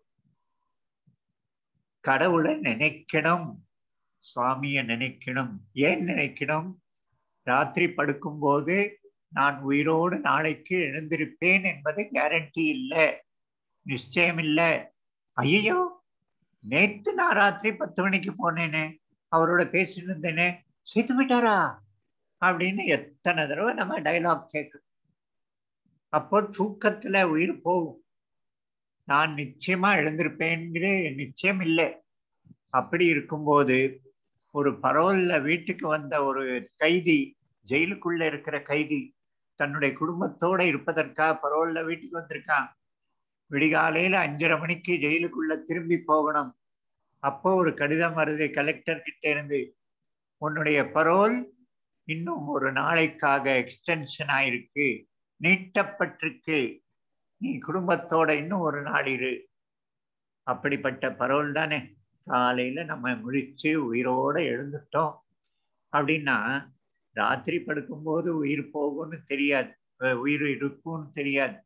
கடவுளை நினைக்கணும் சுவாமிய நினைக்கணும் ஏன் நினைக்கணும் ராத்திரி படுக்கும்போது நான் உயிரோடு நாளைக்கு எழுந்திருப்பேன் என்பது கேரண்டி இல்லை நிச்சயம் இல்லை ஐயோ நேத்து நான் ராத்திரி பத்து மணிக்கு போனேனே அவரோட பேசிட்டு இருந்தேனே செத்து விட்டாரா அப்படின்னு எத்தனை தடவை நம்ம டைலாக் கேட்கும் அப்போ தூக்கத்துல உயிர் போகும் நான் நிச்சயமா எழுந்திருப்பேங்கிற நிச்சயம் இல்லை அப்படி இருக்கும்போது ஒரு பரோல்ல வீட்டுக்கு வந்த ஒரு கைதி ஜெயிலுக்குள்ள இருக்கிற கைதி தன்னுடைய குடும்பத்தோட இருப்பதற்காக பரோல்ல வீட்டுக்கு வந்திருக்கான் விடிகாலையில அஞ்சரை மணிக்கு ஜெயிலுக்குள்ள திரும்பி போகணும் அப்போ ஒரு கடிதம் வருது கலெக்டர் கிட்ட இருந்து உன்னுடைய பரோல் இன்னும் ஒரு நாளைக்காக எக்ஸ்டென்ஷன் ஆயிருக்கு நீட்டப்பட்டிருக்கு நீ குடும்பத்தோட இன்னும் ஒரு நாள் இரு அப்படிப்பட்ட பரோல் தானே காலையில நம்ம முழிச்சு உயிரோட எழுந்துட்டோம் அப்படின்னா ராத்திரி படுக்கும்போது உயிர் போகும்னு தெரியாது உயிர் இருக்கும்னு தெரியாது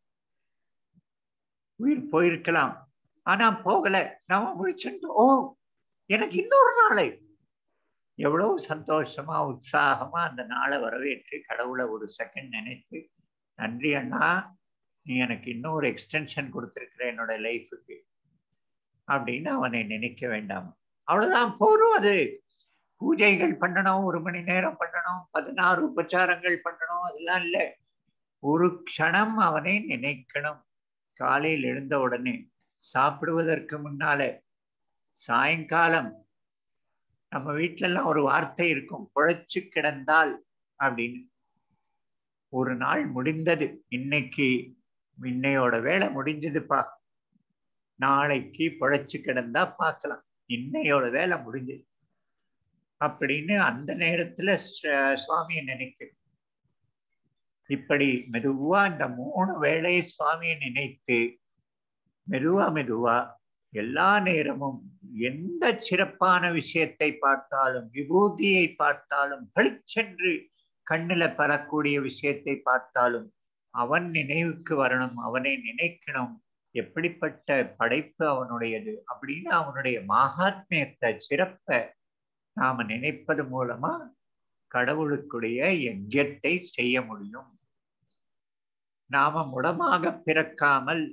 உயிர் போயிருக்கலாம் ஆனா போகல நாம முழிச்சுட்டு ஓ எனக்கு இன்னொரு நாளை எவ்வளவு சந்தோஷமா உற்சாகமா அந்த நாளை வரவேற்று கடவுளை ஒரு செகண்ட் நினைத்து நன்றி அண்ணா நீ எனக்கு இன்னொரு எக்ஸ்டென்ஷன் கொடுத்துருக்கிற என்னோட லைஃபுக்கு அப்படின்னு அவனை நினைக்க வேண்டாம் அவ்வளவுதான் போரும் அது பூஜைகள் பண்ணணும் ஒரு மணி நேரம் பண்ணணும் பதினாறு உபச்சாரங்கள் பண்ணணும் அதெல்லாம் இல்லை ஒரு க்ஷணம் அவனை நினைக்கணும் காலையில் எழுந்த உடனே சாப்பிடுவதற்கு முன்னால சாயங்காலம் நம்ம வீட்டுல எல்லாம் ஒரு வார்த்தை இருக்கும் பொழைச்சு கிடந்தால் அப்படின்னு ஒரு நாள் முடிந்தது இன்னைக்கு இன்னையோட வேலை முடிஞ்சதுப்பா நாளைக்கு பொழைச்சு கிடந்தா பார்க்கலாம் இன்னையோட வேலை முடிஞ்சது அப்படின்னு அந்த நேரத்துல சுவாமியை நினைக்கணும் இப்படி மெதுவா இந்த மூணு வேளையை சுவாமியை நினைத்து மெதுவா மெதுவா எல்லா நேரமும் எந்த சிறப்பான விஷயத்தை பார்த்தாலும் விபூதியை பார்த்தாலும் பளிச்சென்று கண்ணுல பெறக்கூடிய விஷயத்தை பார்த்தாலும் அவன் நினைவுக்கு வரணும் அவனை நினைக்கணும் எப்படிப்பட்ட படைப்பு அவனுடையது அப்படின்னு அவனுடைய மகாத்மியத்தை சிறப்ப நாம நினைப்பது மூலமா கடவுளுக்குடைய யஜ்யத்தை செய்ய முடியும் நாம முடமாக பிறக்காமல்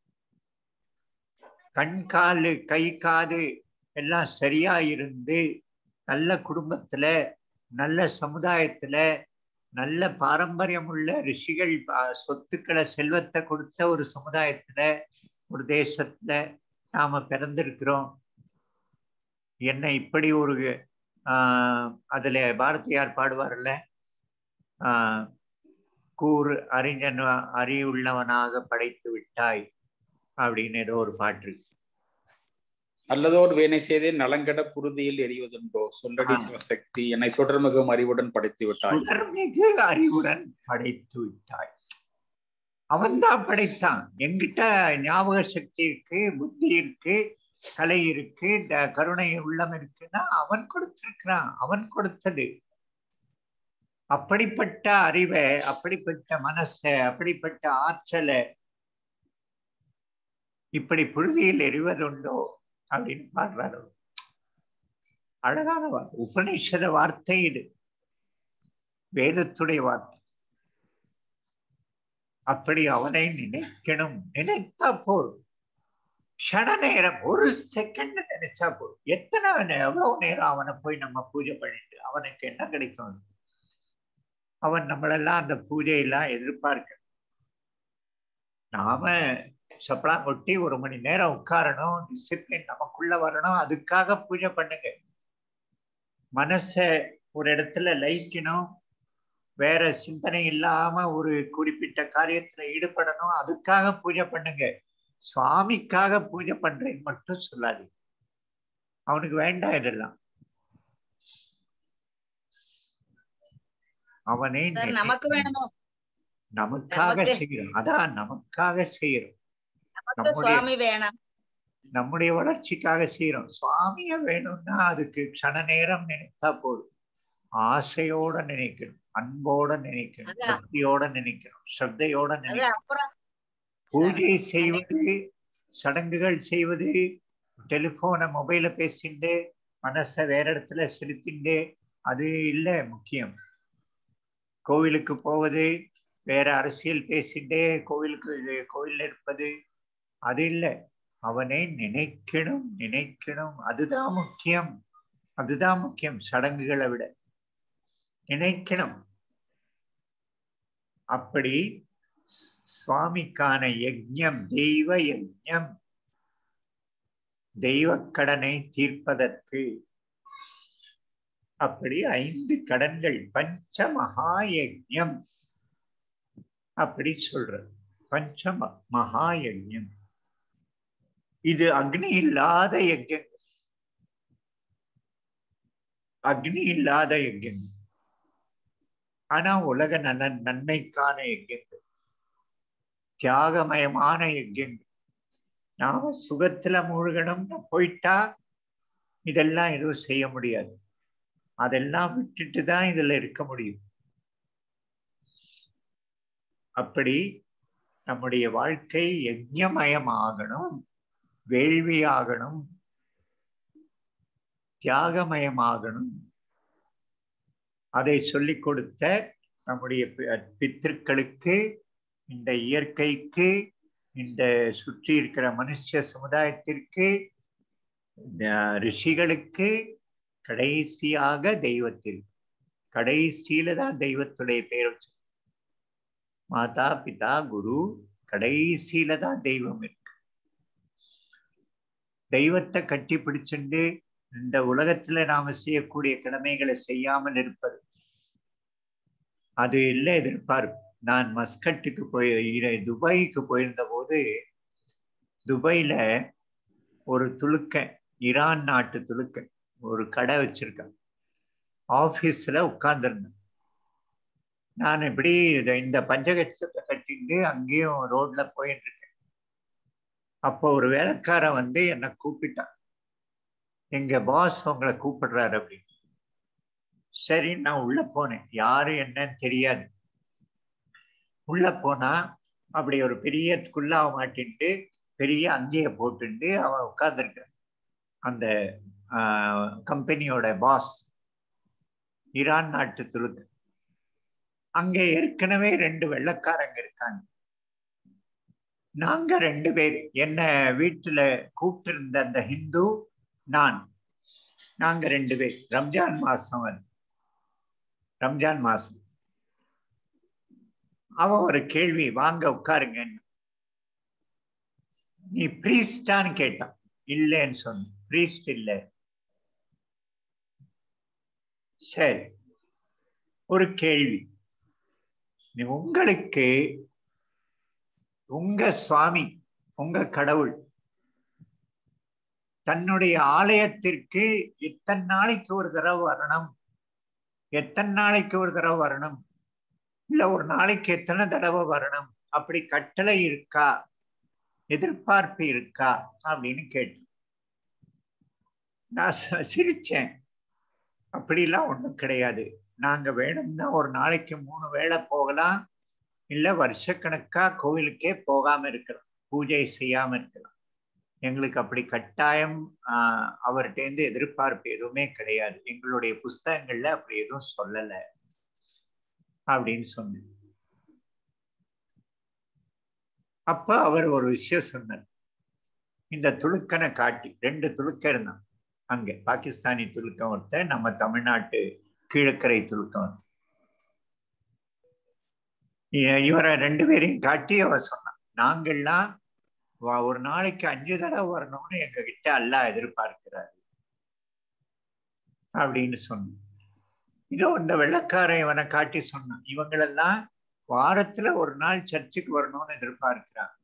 கண் காலு கை காது எல்லாம் சரியா இருந்து நல்ல குடும்பத்துல நல்ல சமுதாயத்துல நல்ல பாரம்பரியம் உள்ள ரிஷிகள் சொத்துக்களை செல்வத்தை கொடுத்த ஒரு சமுதாயத்துல ஒரு தேசத்துல நாம பிறந்திருக்கிறோம் என்ன இப்படி ஒரு ஆஹ் அதுல பாரதியார் பாடுவார்ல ஆஹ் கூறு அறிஞன் அறிவுள்ளவனாக படைத்து விட்டாய் அப்படின்னு ஏதோ ஒரு பாட்டு அல்லதோர் வேனை செய்தே நலங்கட புறுதியில் எரிவதுண்டோ சொல்லடி சிவசக்தி என்னை சுடர்மிகும் அறிவுடன் படைத்து விட்டாய் சுடர்மிகு அறிவுடன் படைத்து விட்டாய் அவன்தான் படைத்தான் எங்கிட்ட ஞாபக சக்தி இருக்கு புத்தி இருக்கு கலை இருக்கு கருணை உள்ளம் இருக்குன்னா அவன் கொடுத்திருக்கிறான் அவன் கொடுத்தது அப்படிப்பட்ட அறிவை அப்படிப்பட்ட மனச அப்படிப்பட்ட ஆற்றலை இப்படி புழுதியில் எறிவதுண்டோ அப்படின்னு பாடுறாரு அழகான வார்த்தை உபநிஷத வார்த்தை இது வேதத்துடைய வார்த்தை அப்படி அவனை நினைக்கணும் நினைத்தா போதும் க்ஷண நேரம் ஒரு செகண்ட் நினைச்சா போதும் எத்தனை எவ்வளவு நேரம் அவனை போய் நம்ம பூஜை பண்ணிட்டு அவனுக்கு என்ன கிடைக்கும் அவன் நம்மளெல்லாம் அந்த பூஜையெல்லாம் எதிர்பார்க்க நாம சப்பலாம் கொட்டி ஒரு மணி நேரம் உட்காரணும் டிசிப்ளின் நமக்குள்ள வரணும் அதுக்காக பூஜை பண்ணுங்க மனச ஒரு இடத்துல லயிக்கணும் வேற சிந்தனை இல்லாம ஒரு குறிப்பிட்ட காரியத்துல ஈடுபடணும் அதுக்காக பூஜை பண்ணுங்க சுவாமிக்காக பூஜை பண்றேன்னு மட்டும் சொல்லாது அவனுக்கு வேண்டாம் இதெல்லாம் அவனே சார் நினை- நமக்கு வேணுமோ நமக்காக நமக்கு- செய்யறோம் அதான் நமக்காக செய்யறோம் நமக்கு நம்முடைய- சுவாமி வேணும் நம்முடைய வளர்ச்சிக்காக செய்யறோம் சுவாமிய வேணும்னா அதுக்கு க்ஷண நேரம் நினைத்தா போதும் ஆசையோட நினைக்கணும் அன்போட நினைக்கணும் அதான். பக்தியோட நினைக்கணும் ஸ்ரத்தையோட அது நினைக்கணும் அப்புறம் பூஜை செய்வது சடங்குகள் செய்வது டெலிபோனை மொபைல பேசிண்டு மனசை வேற இடத்துல செலுத்திண்டு அது இல்ல முக்கியம் கோவிலுக்கு போவது வேற அரசியல் பேசிண்டே கோவிலுக்கு கோவில்ல இருப்பது அது இல்ல அவனை நினைக்கணும் நினைக்கணும் அதுதான் முக்கியம் அதுதான் முக்கியம் சடங்குகளை விட நினைக்கணும் அப்படி ஸ்- சுவாமிக்கான யஜ்ஞம் தெய்வ யஜ்ஞம் தெய்வ கடனை தீர்ப்பதற்கு அப்படி ஐந்து கடன்கள் பஞ்ச மகா யஜ்ஞம் அப்படி சொல்ற பஞ்ச ம- மகா யஜ்ஞம் இது அக்னி இல்லாத யஜ்ஞம் அக்னி இல்லாத யஜ்ஞம் ஆனா உலக நலன் நன்மைக்கான யஜ்ஞங்கள் தியாகமயமான யஜ்ஞங்கள் நாம சுகத்துல மூழ்கணும்னு போயிட்டா இதெல்லாம் எதுவும் செய்ய முடியாது அதெல்லாம் விட்டுட்டு தான் இதுல இருக்க முடியும் அப்படி நம்முடைய வாழ்க்கை யஜ்ஞமயமாகணும் வேள்வியாகணும் தியாகமயமாகணும் அதை சொல்லிக் கொடுத்த நம்முடைய பி- பித்திருக்களுக்கு இந்த இயற்கைக்கு இந்த சுற்றி இருக்கிற மனுஷ சமுதாயத்திற்கு இந்த ரிஷிகளுக்கு கடைசியாக தெய்வத்திற்கு கடைசியில தான் தெய்வத்துடைய பெயர் வச்சு மாதா பிதா குரு கடைசியில தான் தெய்வம் இருக்கு தெய்வத்தை கட்டி பிடிச்சுண்டு இந்த உலகத்துல நாம செய்யக்கூடிய கடமைகளை செய்யாமல் இருப்பது அது இல்லை எதிர்பார்ப்பு நான் மஸ்கட்டுக்கு போய் இர- துபாய்க்கு போயிருந்த போது துபாயில ஒரு துலுக்க ஈரான் நாட்டு துலுக்க ஒரு கடை வச்சிருக்கேன் ஆபீஸ்ல உட்கார்ந்துருந்தேன் நான் இப்படி இத- இந்த பஞ்சகட்சத்தை கட்டிட்டு அங்கேயும் ரோட்ல போயிட்டு இருக்கேன் அப்போ ஒரு வேலைக்காரன் வந்து என்னை கூப்பிட்டான் எங்க பாஸ் உங்களை கூப்பிடுறாரு அப்படின்னு சரி நான் உள்ள போனேன் யாரு என்னன்னு தெரியாது உள்ள போனா அப்படி ஒரு பெரிய குல்லாவை மாட்டின்ட்டு பெரிய அங்கேய போட்டுண்டு அவன் உட்கார்ந்துருக்கான் அந்த கம்பெனியோட பாஸ் ஈரான் நாட்டு துலுக்கு அங்க ஏற்கனவே ரெண்டு வெள்ளக்காரங்க இருக்காங்க நாங்க ரெண்டு பேர் என்ன வீட்டுல கூப்பிட்டு இருந்த அந்த ஹிந்து நான் நாங்க ரெண்டு பேர் ரம்ஜான் மாசம் அது ரம்ஜான் மாசம் அவன் ஒரு கேள்வி வாங்க உட்காருங்க நீ பிரீஸ்டான்னு கேட்டான் இல்லைன்னு சொன்ன பிரீஸ்ட் இல்ல சரி ஒரு கேள்வி நீ உங்களுக்கு உங்க சுவாமி உங்க கடவுள் தன்னுடைய ஆலயத்திற்கு எத்தனை நாளைக்கு ஒரு தடவை வரணும் எத்தனை நாளைக்கு ஒரு தடவை வரணும் இல்ல ஒரு நாளைக்கு எத்தனை தடவை வரணும் அப்படி கட்டளை இருக்கா எதிர்பார்ப்பு இருக்கா அப்படின்னு கேட்டேன் நான் ச- சிரிச்சேன் அப்படிலாம் ஒண்ணும் கிடையாது நாங்க வேணும்னா ஒரு நாளைக்கு மூணு வேளை போகலாம் இல்ல வருஷக்கணக்கா கோவிலுக்கே போகாம இருக்கலாம் பூஜை செய்யாம இருக்கலாம் எங்களுக்கு அப்படி கட்டாயம் ஆஹ் அவர்கிட்டேருந்து எதிர்பார்ப்பு எதுவுமே கிடையாது எங்களுடைய புஸ்தகங்கள்ல அப்படி எதுவும் சொல்லல அப்படின்னு சொன்னேன் அப்ப அவர் ஒரு விஷயம் சொன்னார் இந்த துலுக்கனை காட்டி ரெண்டு துலுக்க இருந்தான் அங்க பாகிஸ்தானி துலுக்கம் ஒருத்தன் நம்ம தமிழ்நாட்டு கீழக்கரை துலுக்கம் ஒருத்தன். இ- இவரை ரெண்டு பேரையும் காட்டி அவ சொன்னான் நாங்கள்லாம் வ- ஒரு நாளைக்கு அஞ்சு தடவை வரணும்னு எங்க கிட்ட அல்லாஹ் எதிர்பார்க்கிறாரு அப்படின்னு சொன்னான் இதோ இந்த வெள்ளக்காரன் இவனை காட்டி சொன்னான் இவங்களெல்லாம் வாரத்துல ஒரு நாள் சர்ச்சுக்கு வரணும்னு எதிர்பார்க்கிறாங்க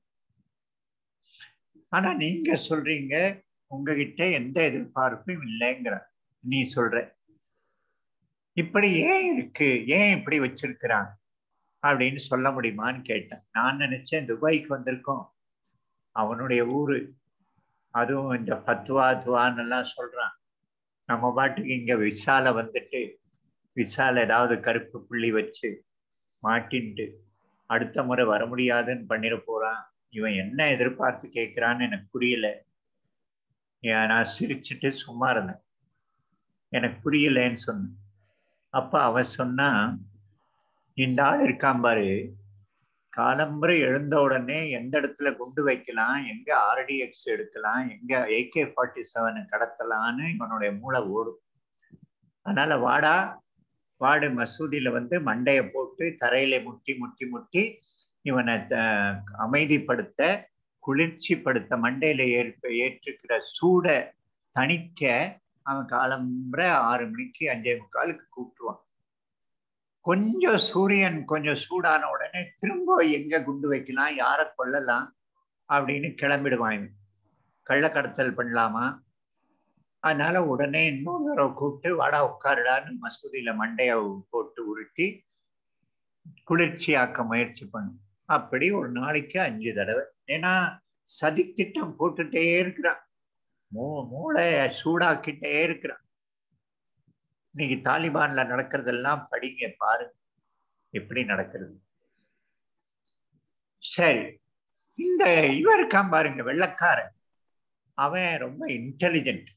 ஆனா நீங்க சொல்றீங்க உங்ககிட்ட எந்த எதிர்பார்ப்பும் இல்லைங்கிற நீ சொல்ற இப்படி ஏன் இருக்கு ஏன் இப்படி வச்சிருக்கிறாங்க அப்படின்னு சொல்ல முடியுமான்னு கேட்டேன் நான் நினைச்சேன் துபாய்க்கு வந்திருக்கோம் அவனுடைய ஊரு அதுவும் இந்த பத்துவா துவான்னு எல்லாம் சொல்றான் நம்ம பாட்டுக்கு இங்க விசால வந்துட்டு விசால ஏதாவது கருப்பு புள்ளி வச்சு மாட்டின்ட்டு அடுத்த முறை வர முடியாதுன்னு பண்ணிட போறான் இவன் என்ன எதிர்பார்த்து கேட்கிறான்னு எனக்கு புரியல ஏன் நான் சிரிச்சுட்டு சும்மா இருந்தேன் எனக்கு புரியலன்னு சொன்னேன் அப்ப அவன் சொன்னா இந்த ஆள் இருக்கான் பாரு காலம்பரை எழுந்த உடனே எந்த இடத்துல குண்டு வைக்கலாம் எங்க ஆர்டிஎக்ஸ் எடுக்கலாம் எங்க ஏகே ஃபார்ட்டி செவன் கடத்தலான்னு இவனுடைய மூளை ஓடும் அதனால வாடா வாடு மசூதியில வந்து மண்டைய போட்டு தரையில முட்டி முட்டி முட்டி இவனை த- அமைதிப்படுத்த குளிர்ச்சிப்படுத்த மண்டையில ஏற்ப ஏற்றுக்கிற சூட தணிக்க அவன் காலம்பர ஆறு மணிக்கு அஞ்சே முக்காலுக்கு கூப்பிட்டுருவான் கொஞ்சம் சூரியன் கொஞ்சம் சூடான உடனே திரும்ப எங்க குண்டு வைக்கலாம் யாரை கொல்லலாம் அப்படின்னு கிளம்பிடுவான் இவன் கள்ளக்கடத்தல் பண்ணலாமா அதனால உடனே இன்னொரு தடவை கூப்பிட்டு வாடா உட்காருடான்னு மசூதியில மண்டைய போட்டு உருட்டி குளிர்ச்சியாக்க முயற்சி பண்ணும் அப்படி ஒரு நாளைக்கு அஞ்சு தடவை ஏன்னா சதித்திட்டம் போட்டுட்டே இருக்கிறான் மூ மூளை சூடாக்கிட்டே இருக்கிறான் இன்னைக்கு தாலிபான்ல நடக்கிறதெல்லாம் படிங்க பாருங்க எப்படி நடக்கிறது சரி இந்த இவர் இருக்கான் பாருங்க வெள்ளக்காரன் அவன் ரொம்ப இன்டெலிஜென்ட்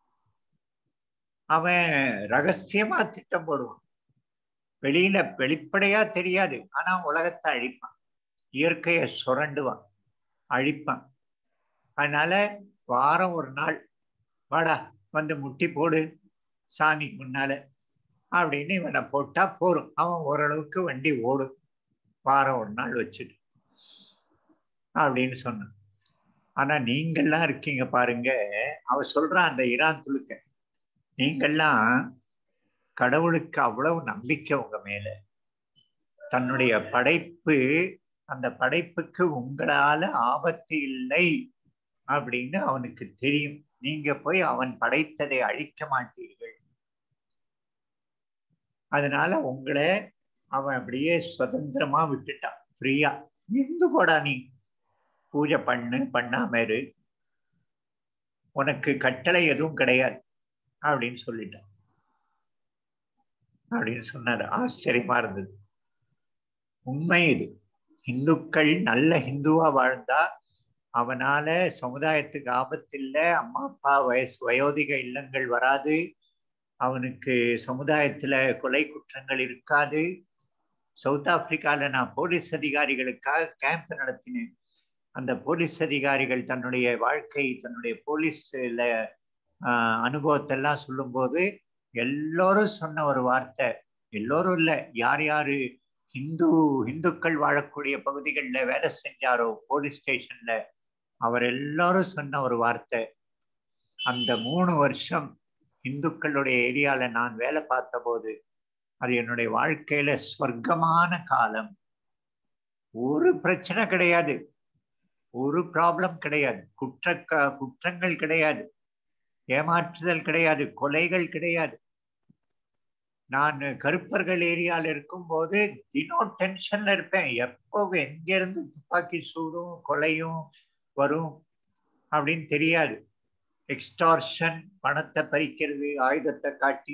அவன் ரகசியமா திட்டம் போடுவான் வெளியில வெளிப்படையா தெரியாது ஆனா உலகத்தை அழிப்பான் இயற்கையை சுரண்டுவான் அழிப்பான் அதனால வாரம் ஒரு நாள் வாடா வந்து முட்டி போடு சாமிக்கு முன்னால அப்படின்னு இவனை போட்டா போரும் அவன் ஓரளவுக்கு வண்டி ஓடும் வாரம் ஒரு நாள் வச்சுட்டு அப்படின்னு சொன்னான் ஆனா நீங்கள்லாம் இருக்கீங்க பாருங்க அவ சொல்றான் அந்த ஈரான் துளுக்க நீங்கள்லாம் கடவுளுக்கு அவ்வளவு நம்பிக்கை உங்க மேல தன்னுடைய படைப்பு அந்த படைப்புக்கு உங்களால ஆபத்து இல்லை அப்படின்னு அவனுக்கு தெரியும் நீங்க போய் அவன் படைத்ததை அழிக்க மாட்டீர்கள் அதனால உங்களை அவன் அப்படியே சுதந்திரமா விட்டுட்டான் ஃப்ரீயா இருந்து போடா நீ பூஜை பண்ணு பண்ணாம இரு உனக்கு கட்டளை எதுவும் கிடையாது அப்படின்னு சொல்லிட்டான் அப்படின்னு சொன்னாரு ஆச்சரியமா இருந்தது உண்மை இது இந்துக்கள் நல்ல ஹிந்துவா வாழ்ந்தா அவனால சமுதாயத்துக்கு ஆபத்து இல்லை அம்மா அப்பா வயசு வயோதிக இல்லங்கள் வராது அவனுக்கு சமுதாயத்துல கொலை குற்றங்கள் இருக்காது சவுத் ஆப்பிரிக்கால நான் போலீஸ் அதிகாரிகளுக்காக கேம்ப் நடத்தினேன் அந்த போலீஸ் அதிகாரிகள் தன்னுடைய வாழ்க்கை தன்னுடைய போலீஸ்ல அனுபவத்தெல்லாம் சொல்லும்போது எல்லோரும் சொன்ன ஒரு வார்த்தை எல்லோரும் இல்லை யார் யாரு ஹிந்து இந்துக்கள் வாழக்கூடிய பகுதிகளில் வேலை செஞ்சாரோ போலீஸ் ஸ்டேஷன்ல அவர் எல்லாரும் சொன்ன ஒரு வார்த்தை அந்த மூணு வருஷம் இந்துக்களுடைய ஏரியால நான் வேலை பார்த்த போது அது என்னுடைய வாழ்க்கையில சொர்க்கமான காலம் ஒரு பிரச்சனை கிடையாது ஒரு ப்ராப்ளம் கிடையாது குற்ற குற்றங்கள் கிடையாது ஏமாற்றுதல் கிடையாது கொலைகள் கிடையாது நான் கருப்பர்கள் ஏரியால இருக்கும்போது தினம் டென்ஷன்ல இருப்பேன் எப்போ எங்க இருந்து துப்பாக்கி சூடும் கொலையும் வரும் அப்படின்னு தெரியாது எக்ஸ்டார்ஷன் பணத்தை பறிக்கிறது ஆயுதத்தை காட்டி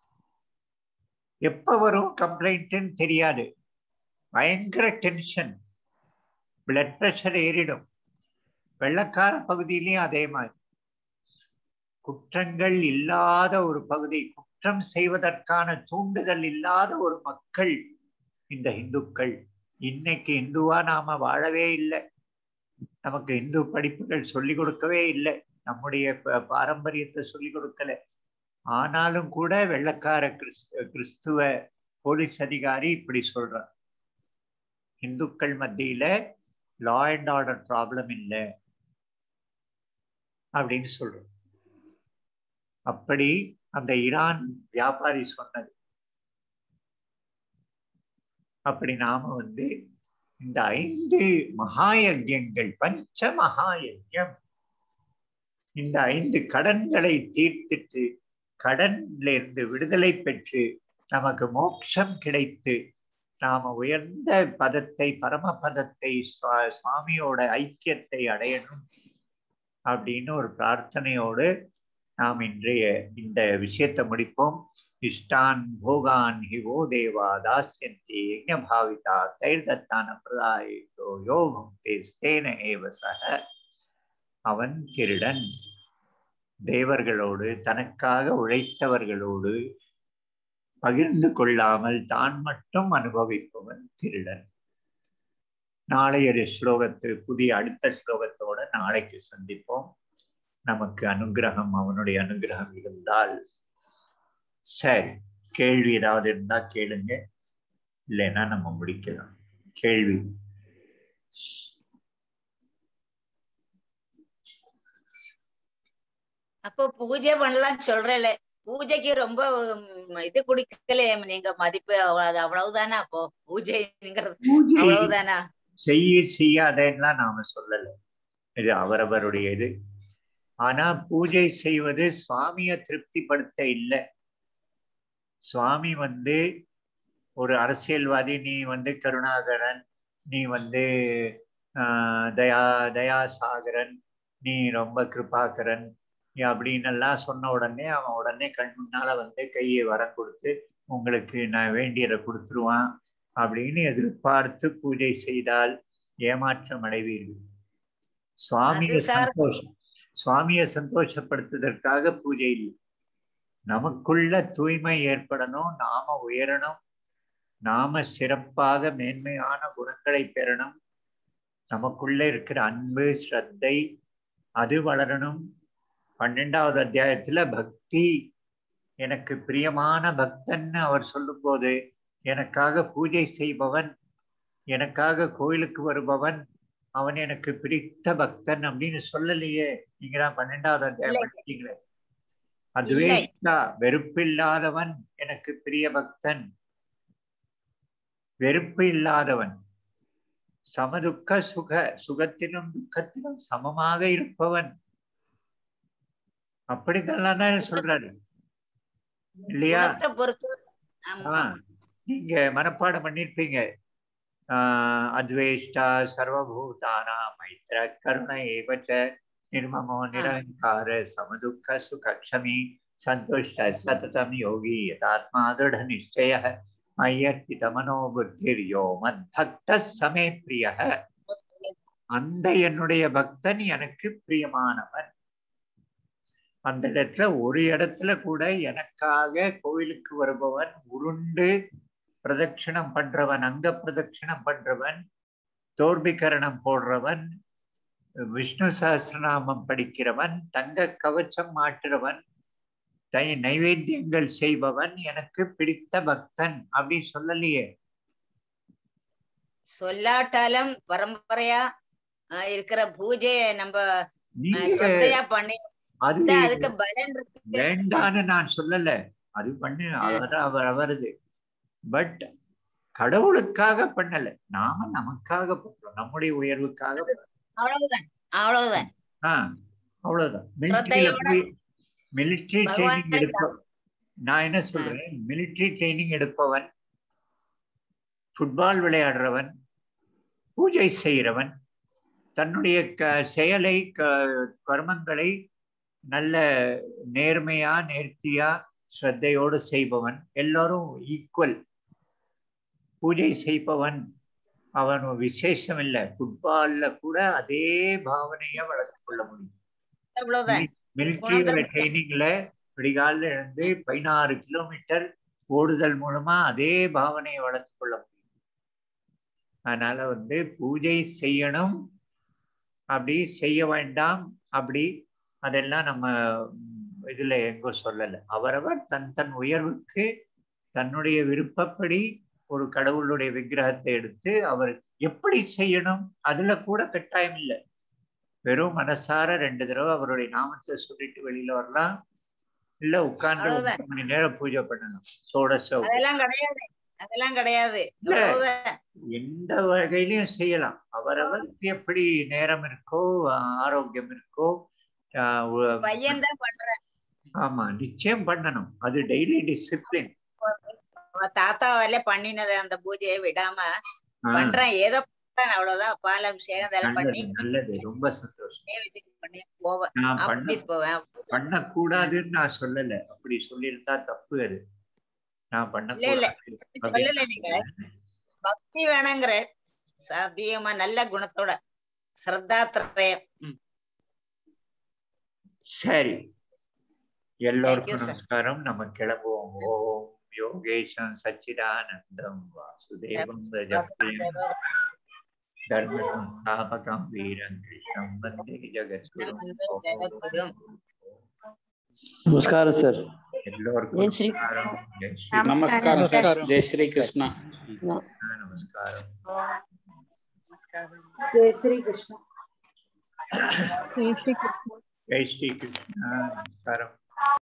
எப்ப வரும் கம்ப்ளைண்ட்னு தெரியாது பயங்கர டென்ஷன் பிளட் ப்ரெஷர் ஏறிடும் வெள்ளக்கார பகுதியிலையும் அதே மாதிரி குற்றங்கள் இல்லாத ஒரு பகுதி குற்றம் செய்வதற்கான தூண்டுதல் இல்லாத ஒரு மக்கள் இந்த இந்துக்கள் இன்னைக்கு இந்துவா நாம வாழவே இல்லை நமக்கு இந்து படிப்புகள் சொல்லிக் கொடுக்கவே இல்லை நம்முடைய பாரம்பரியத்தை சொல்லிக் கொடுக்கல ஆனாலும் கூட வெள்ளக்கார கிறிஸ்து கிறிஸ்துவ போலீஸ் அதிகாரி இப்படி சொல்றான் இந்துக்கள் மத்தியில லா அண்ட் ஆர்டர் ப்ராப்ளம் இல்லை அப்படின்னு சொல்றோம் அப்படி அந்த ஈரான் வியாபாரி சொன்னது அப்படி நாம வந்து இந்த ஐந்து மகாயஜ்யங்கள் பஞ்ச மகாயஜ்யம் இந்த ஐந்து கடன்களை தீர்த்துட்டு கடன்ல இருந்து விடுதலை பெற்று நமக்கு மோட்சம் கிடைத்து நாம உயர்ந்த பதத்தை பரமபதத்தை சுவா- சுவாமியோட ஐக்கியத்தை அடையணும் அப்படின்னு ஒரு பிரார்த்தனையோடு நாம் இன்றைய இந்த விஷயத்தை முடிப்போம் இஷ்டான் போகான் ஹிவோ தேவா தாஸ்யந்தி யஜ்ஞபாவிதா தைர்தத்தான பிரதாயோ யோகம் தேஸ்தேன ஏவ சக அவன் திருடன் தேவர்களோடு தனக்காக உழைத்தவர்களோடு பகிர்ந்து கொள்ளாமல் தான் மட்டும் அனுபவிப்பவன் திருடன் நாளைய ஸ்லோகத்து புதிய அடுத்த ஸ்லோகத்தோட நாளைக்கு சந்திப்போம் நமக்கு அனுகிரகம் அவனுடைய அனுகிரகம் இருந்தால் சரி கேள்வி ஏதாவது இருந்தா கேளுங்க இல்லைன்னா நம்ம முடிக்கலாம் கேள்வி அப்போ பூஜை பண்ணலாம் சொல்றல பூஜைக்கு ரொம்ப உம், இது குடிக்கலையே நீங்க மதிப்பு அவ்வ- அது அவ்வளவுதானா அப்போ பூஜைங்கிறது பூஜை அவ்வளவுதானா செய்ய செய்யாதேன்னுலாம் நாம சொல்லல இது அவரவருடைய இது ஆனா பூஜை செய்வது சுவாமியை திருப்திப்படுத்த இல்லை சுவாமி வந்து ஒரு அரசியல்வாதி நீ வந்து கருணாகரன் நீ வந்து ஆஹ், தயா தயாசாகரன் நீ ரொம்ப கிருபாகரன் நீ அப்படின்னு எல்லாம் சொன்ன உடனே அவன் உடனே கண் முன்னால வந்து கையை வரம் கொடுத்து உங்களுக்கு நான் வேண்டியதை கொடுத்துருவான் அப்படின்னு எதிர்பார்த்து பூஜை செய்தால் ஏமாற்றம் அடைவீர்கள் சுவாமியை அது சார். சந்தோஷம் சுவாமியை சந்தோஷப்படுத்துவதற்காக பூஜை இல்லை நமக்குள்ள தூய்மை ஏற்படணும் நாம உயரணும் நாம சிறப்பாக மேன்மையான குணங்களை பெறணும் நமக்குள்ள இருக்கிற அன்பு ஸ்ரத்தை அது வளரணும் பன்னெண்டாவது அத்தியாயத்துல பக்தி எனக்கு பிரியமான பக்தன்னு அவர் சொல்லும்போது எனக்காக பூஜை செய்பவன் எனக்காக கோயிலுக்கு வருபவன் அவன் எனக்கு பிடித்த பக்தன் அப்படின்னு சொல்லலையே நீங்க தான் பன்னெண்டாவது அத்தியாயம் இல்லை. படிச்சீங்களே அதுவே இல்லை. வெறுப்பில்லாதவன் எனக்கு பிரிய பக்தன் வெறுப்பு இல்லாதவன் சமதுக்க சுக சுகத்திலும் துக்கத்திலும் சமமாக இருப்பவன் அப்படித்தெல்லாம் தான் சொல்றாரு இல்லையா குணத்தை பொறுத்து ஆமா ஆ, நீங்க மனப்பாடம் பண்ணிருப்பீங்க ஆஹ் அத்வேஷ்டா சர்வபூதானா மைத்ர கருண ஏவச்ச நிர்மமோ நிரங்கார சமதுக்க சுகக்ஷமி சந்துஷ்ட சததம் யோகி யதாத்மா திருட நிச்சய மய்யர்ப்பித மனோ புத்திர்யோ மத் பக்த சமே பிரிய அந்த என்னுடைய பக்தன் எனக்கு பிரியமானவன் அந்த இடத்துல ஒரு இடத்துல கூட எனக்காக கோயிலுக்கு வருபவன் உருண்டு பிரதட்சிணம் பண்றவன் அங்க பிரதட்சிணம் பண்றவன் தோர்பிகரணம் போடுறவன் விஷ்ணு சஹஸ்ரநாமம் படிக்கிறவன் தங்க கவச்சம் மாட்டுறவன் தை நைவேத்தியங்கள் செய்பவன் எனக்கு பிடித்த பக்தன் அப்படின்னு சொல்லலையே சொல்லாட்டாலும் பரம்பரையா ஆஹ், இருக்கிற பூஜையை நம்ம ஆஹ், நீங்க ஸ்ரத்தையா பண்ணி அது அதுக்கு பலன் இருக்கு வேண்டான்னு நான் சொல்லல அது பண்ணு அவர் அவர் அவரது பட் கடவுளுக்காக பண்ணல நாம நமக்காக பண்றோம் நம்முடைய உயர்வுக்காக பண்றோம். அவ்வளவுதான் அவ்வளவுதான் ஆஹ் அவ்வளவுதான் மிலிட்டரியில ஸ்ரத்தையோட போய் மிலிட்டரி பகவான் ட்ரைனிங் எடுப்ப நான் என்ன சொல்றேன் மிலிட்டரி ட்ரைனிங் எடுப்பவன் ஃபுட்பால் விளையாடுறவன் பூஜை செய்கிறவன் தன்னுடைய க செயலை க கர்மங்களை நல்ல நேர்மையா நேர்த்தியா ஸ்ரத்தையோடு செய்பவன் எல்லாரும் ஈக்குவல் பூஜை செய்பவன் அவன் ஒரு விசேஷம் இல்லை ஃபுட்பால்ல கூட அதே பாவனையை வளர்த்து கொள்ள முடியும் அவ்வளவுதான் மிலிட்டரியோட குழந்தை- ட்ரைனிங்ல விடிகாலில் இருந்து பதினாறு கிலோமீட்டர் ஓடுதல் மூலமா அதே பாவனையை வளர்த்து கொள்ள முடியும் அதனால வந்து பூஜை செய்யணும் அப்படி செய்ய வேண்டாம் அப்படி அதெல்லாம் நம்ம ம், இதுல எங்கோ சொல்லல அவரவர் தன் தன் உயர்வுக்கு தன்னுடைய விருப்பப்படி ஒரு கடவுளுடைய விக்கிரகத்தை எடுத்து அவர் எப்படி செய்யணும் அதுல கூட கட்டாயம் இல்லை வெறும் மனசார ரெண்டு தடவை அவருடைய நாமத்தை சொல்லிட்டு வெளியில வரலாம் இல்ல உட்கார்ந்து ஒரு அவ்வளவுதான். மணி நேரம் பூஜை பண்ணணும் சோடச அதெல்லாம் கிடையாது அதெல்லாம் கிடையாது இல்ல. அவ்வளவுதான். எந்த வகையிலையும் செய்யலாம் அவரவருக்கு எப்படி நேரம் இருக்கோ ஆரோக்கியம் இருக்கோ ஆஹ் உ- பையன் தான் பண்றேன் ஆமா நிச்சயம் பண்ணணும் அது டெய்லி டிசிப்ளின் அவன் தாத்தா வரல பண்ணினது அந்த பூஜையை விடாம பண்றேன் ஏதோ பண்றேன் அவ்வளவுதான் பாலாபிஷேகம் இதெல்லாம் பண்ணி நல்லது நல்லது ரொம்ப சந்தோஷம் நைவேத்தியம் பண்ணி போவேன் நான் பண்ண ஆபீஸ் போவேன் பண்ணக்கூடாதுன்னு நான் சொல்லல அப்படி சொல்லியிருந்தா தப்பு அது நான் இல்ல, இல்ல. பண்ணக்கூடாது சொல்லல நீங்க பக்தி வேணுங்கிற அதிகமா நல்ல குணத்தோட ஸ்ரத்தாத்திரயம் ம். சரி எல்லோருக்கும் Thank you, sir. நமஸ்காரம் நம்ம கிளம்புவோம் ஓம் யோகேஷம் சச்சிதானந்தம் வாசுதேவம் ரஜப்ரியம் தர்ம சம்ஸ்தாபகம் வீரம் கிருஷ்ணம் வந்தே ஜெகத்குரும் ஜெகத்குரும். நமஸ்காரம் சார் எல்லோருக்கும் ஜெய் ஸ்ரீ- நமஸ்காரம் ஜெய் ஸ்ரீ நமஸ்காரம் சார் ஜெய் ஸ்ரீ கிருஷ்ணா நமஸ்காரம் ஜெய் ஸ்ரீ கிருஷ்ணா ஜெய் ஸ்ரீ கிருஷ்ணா நமஸ்காரம்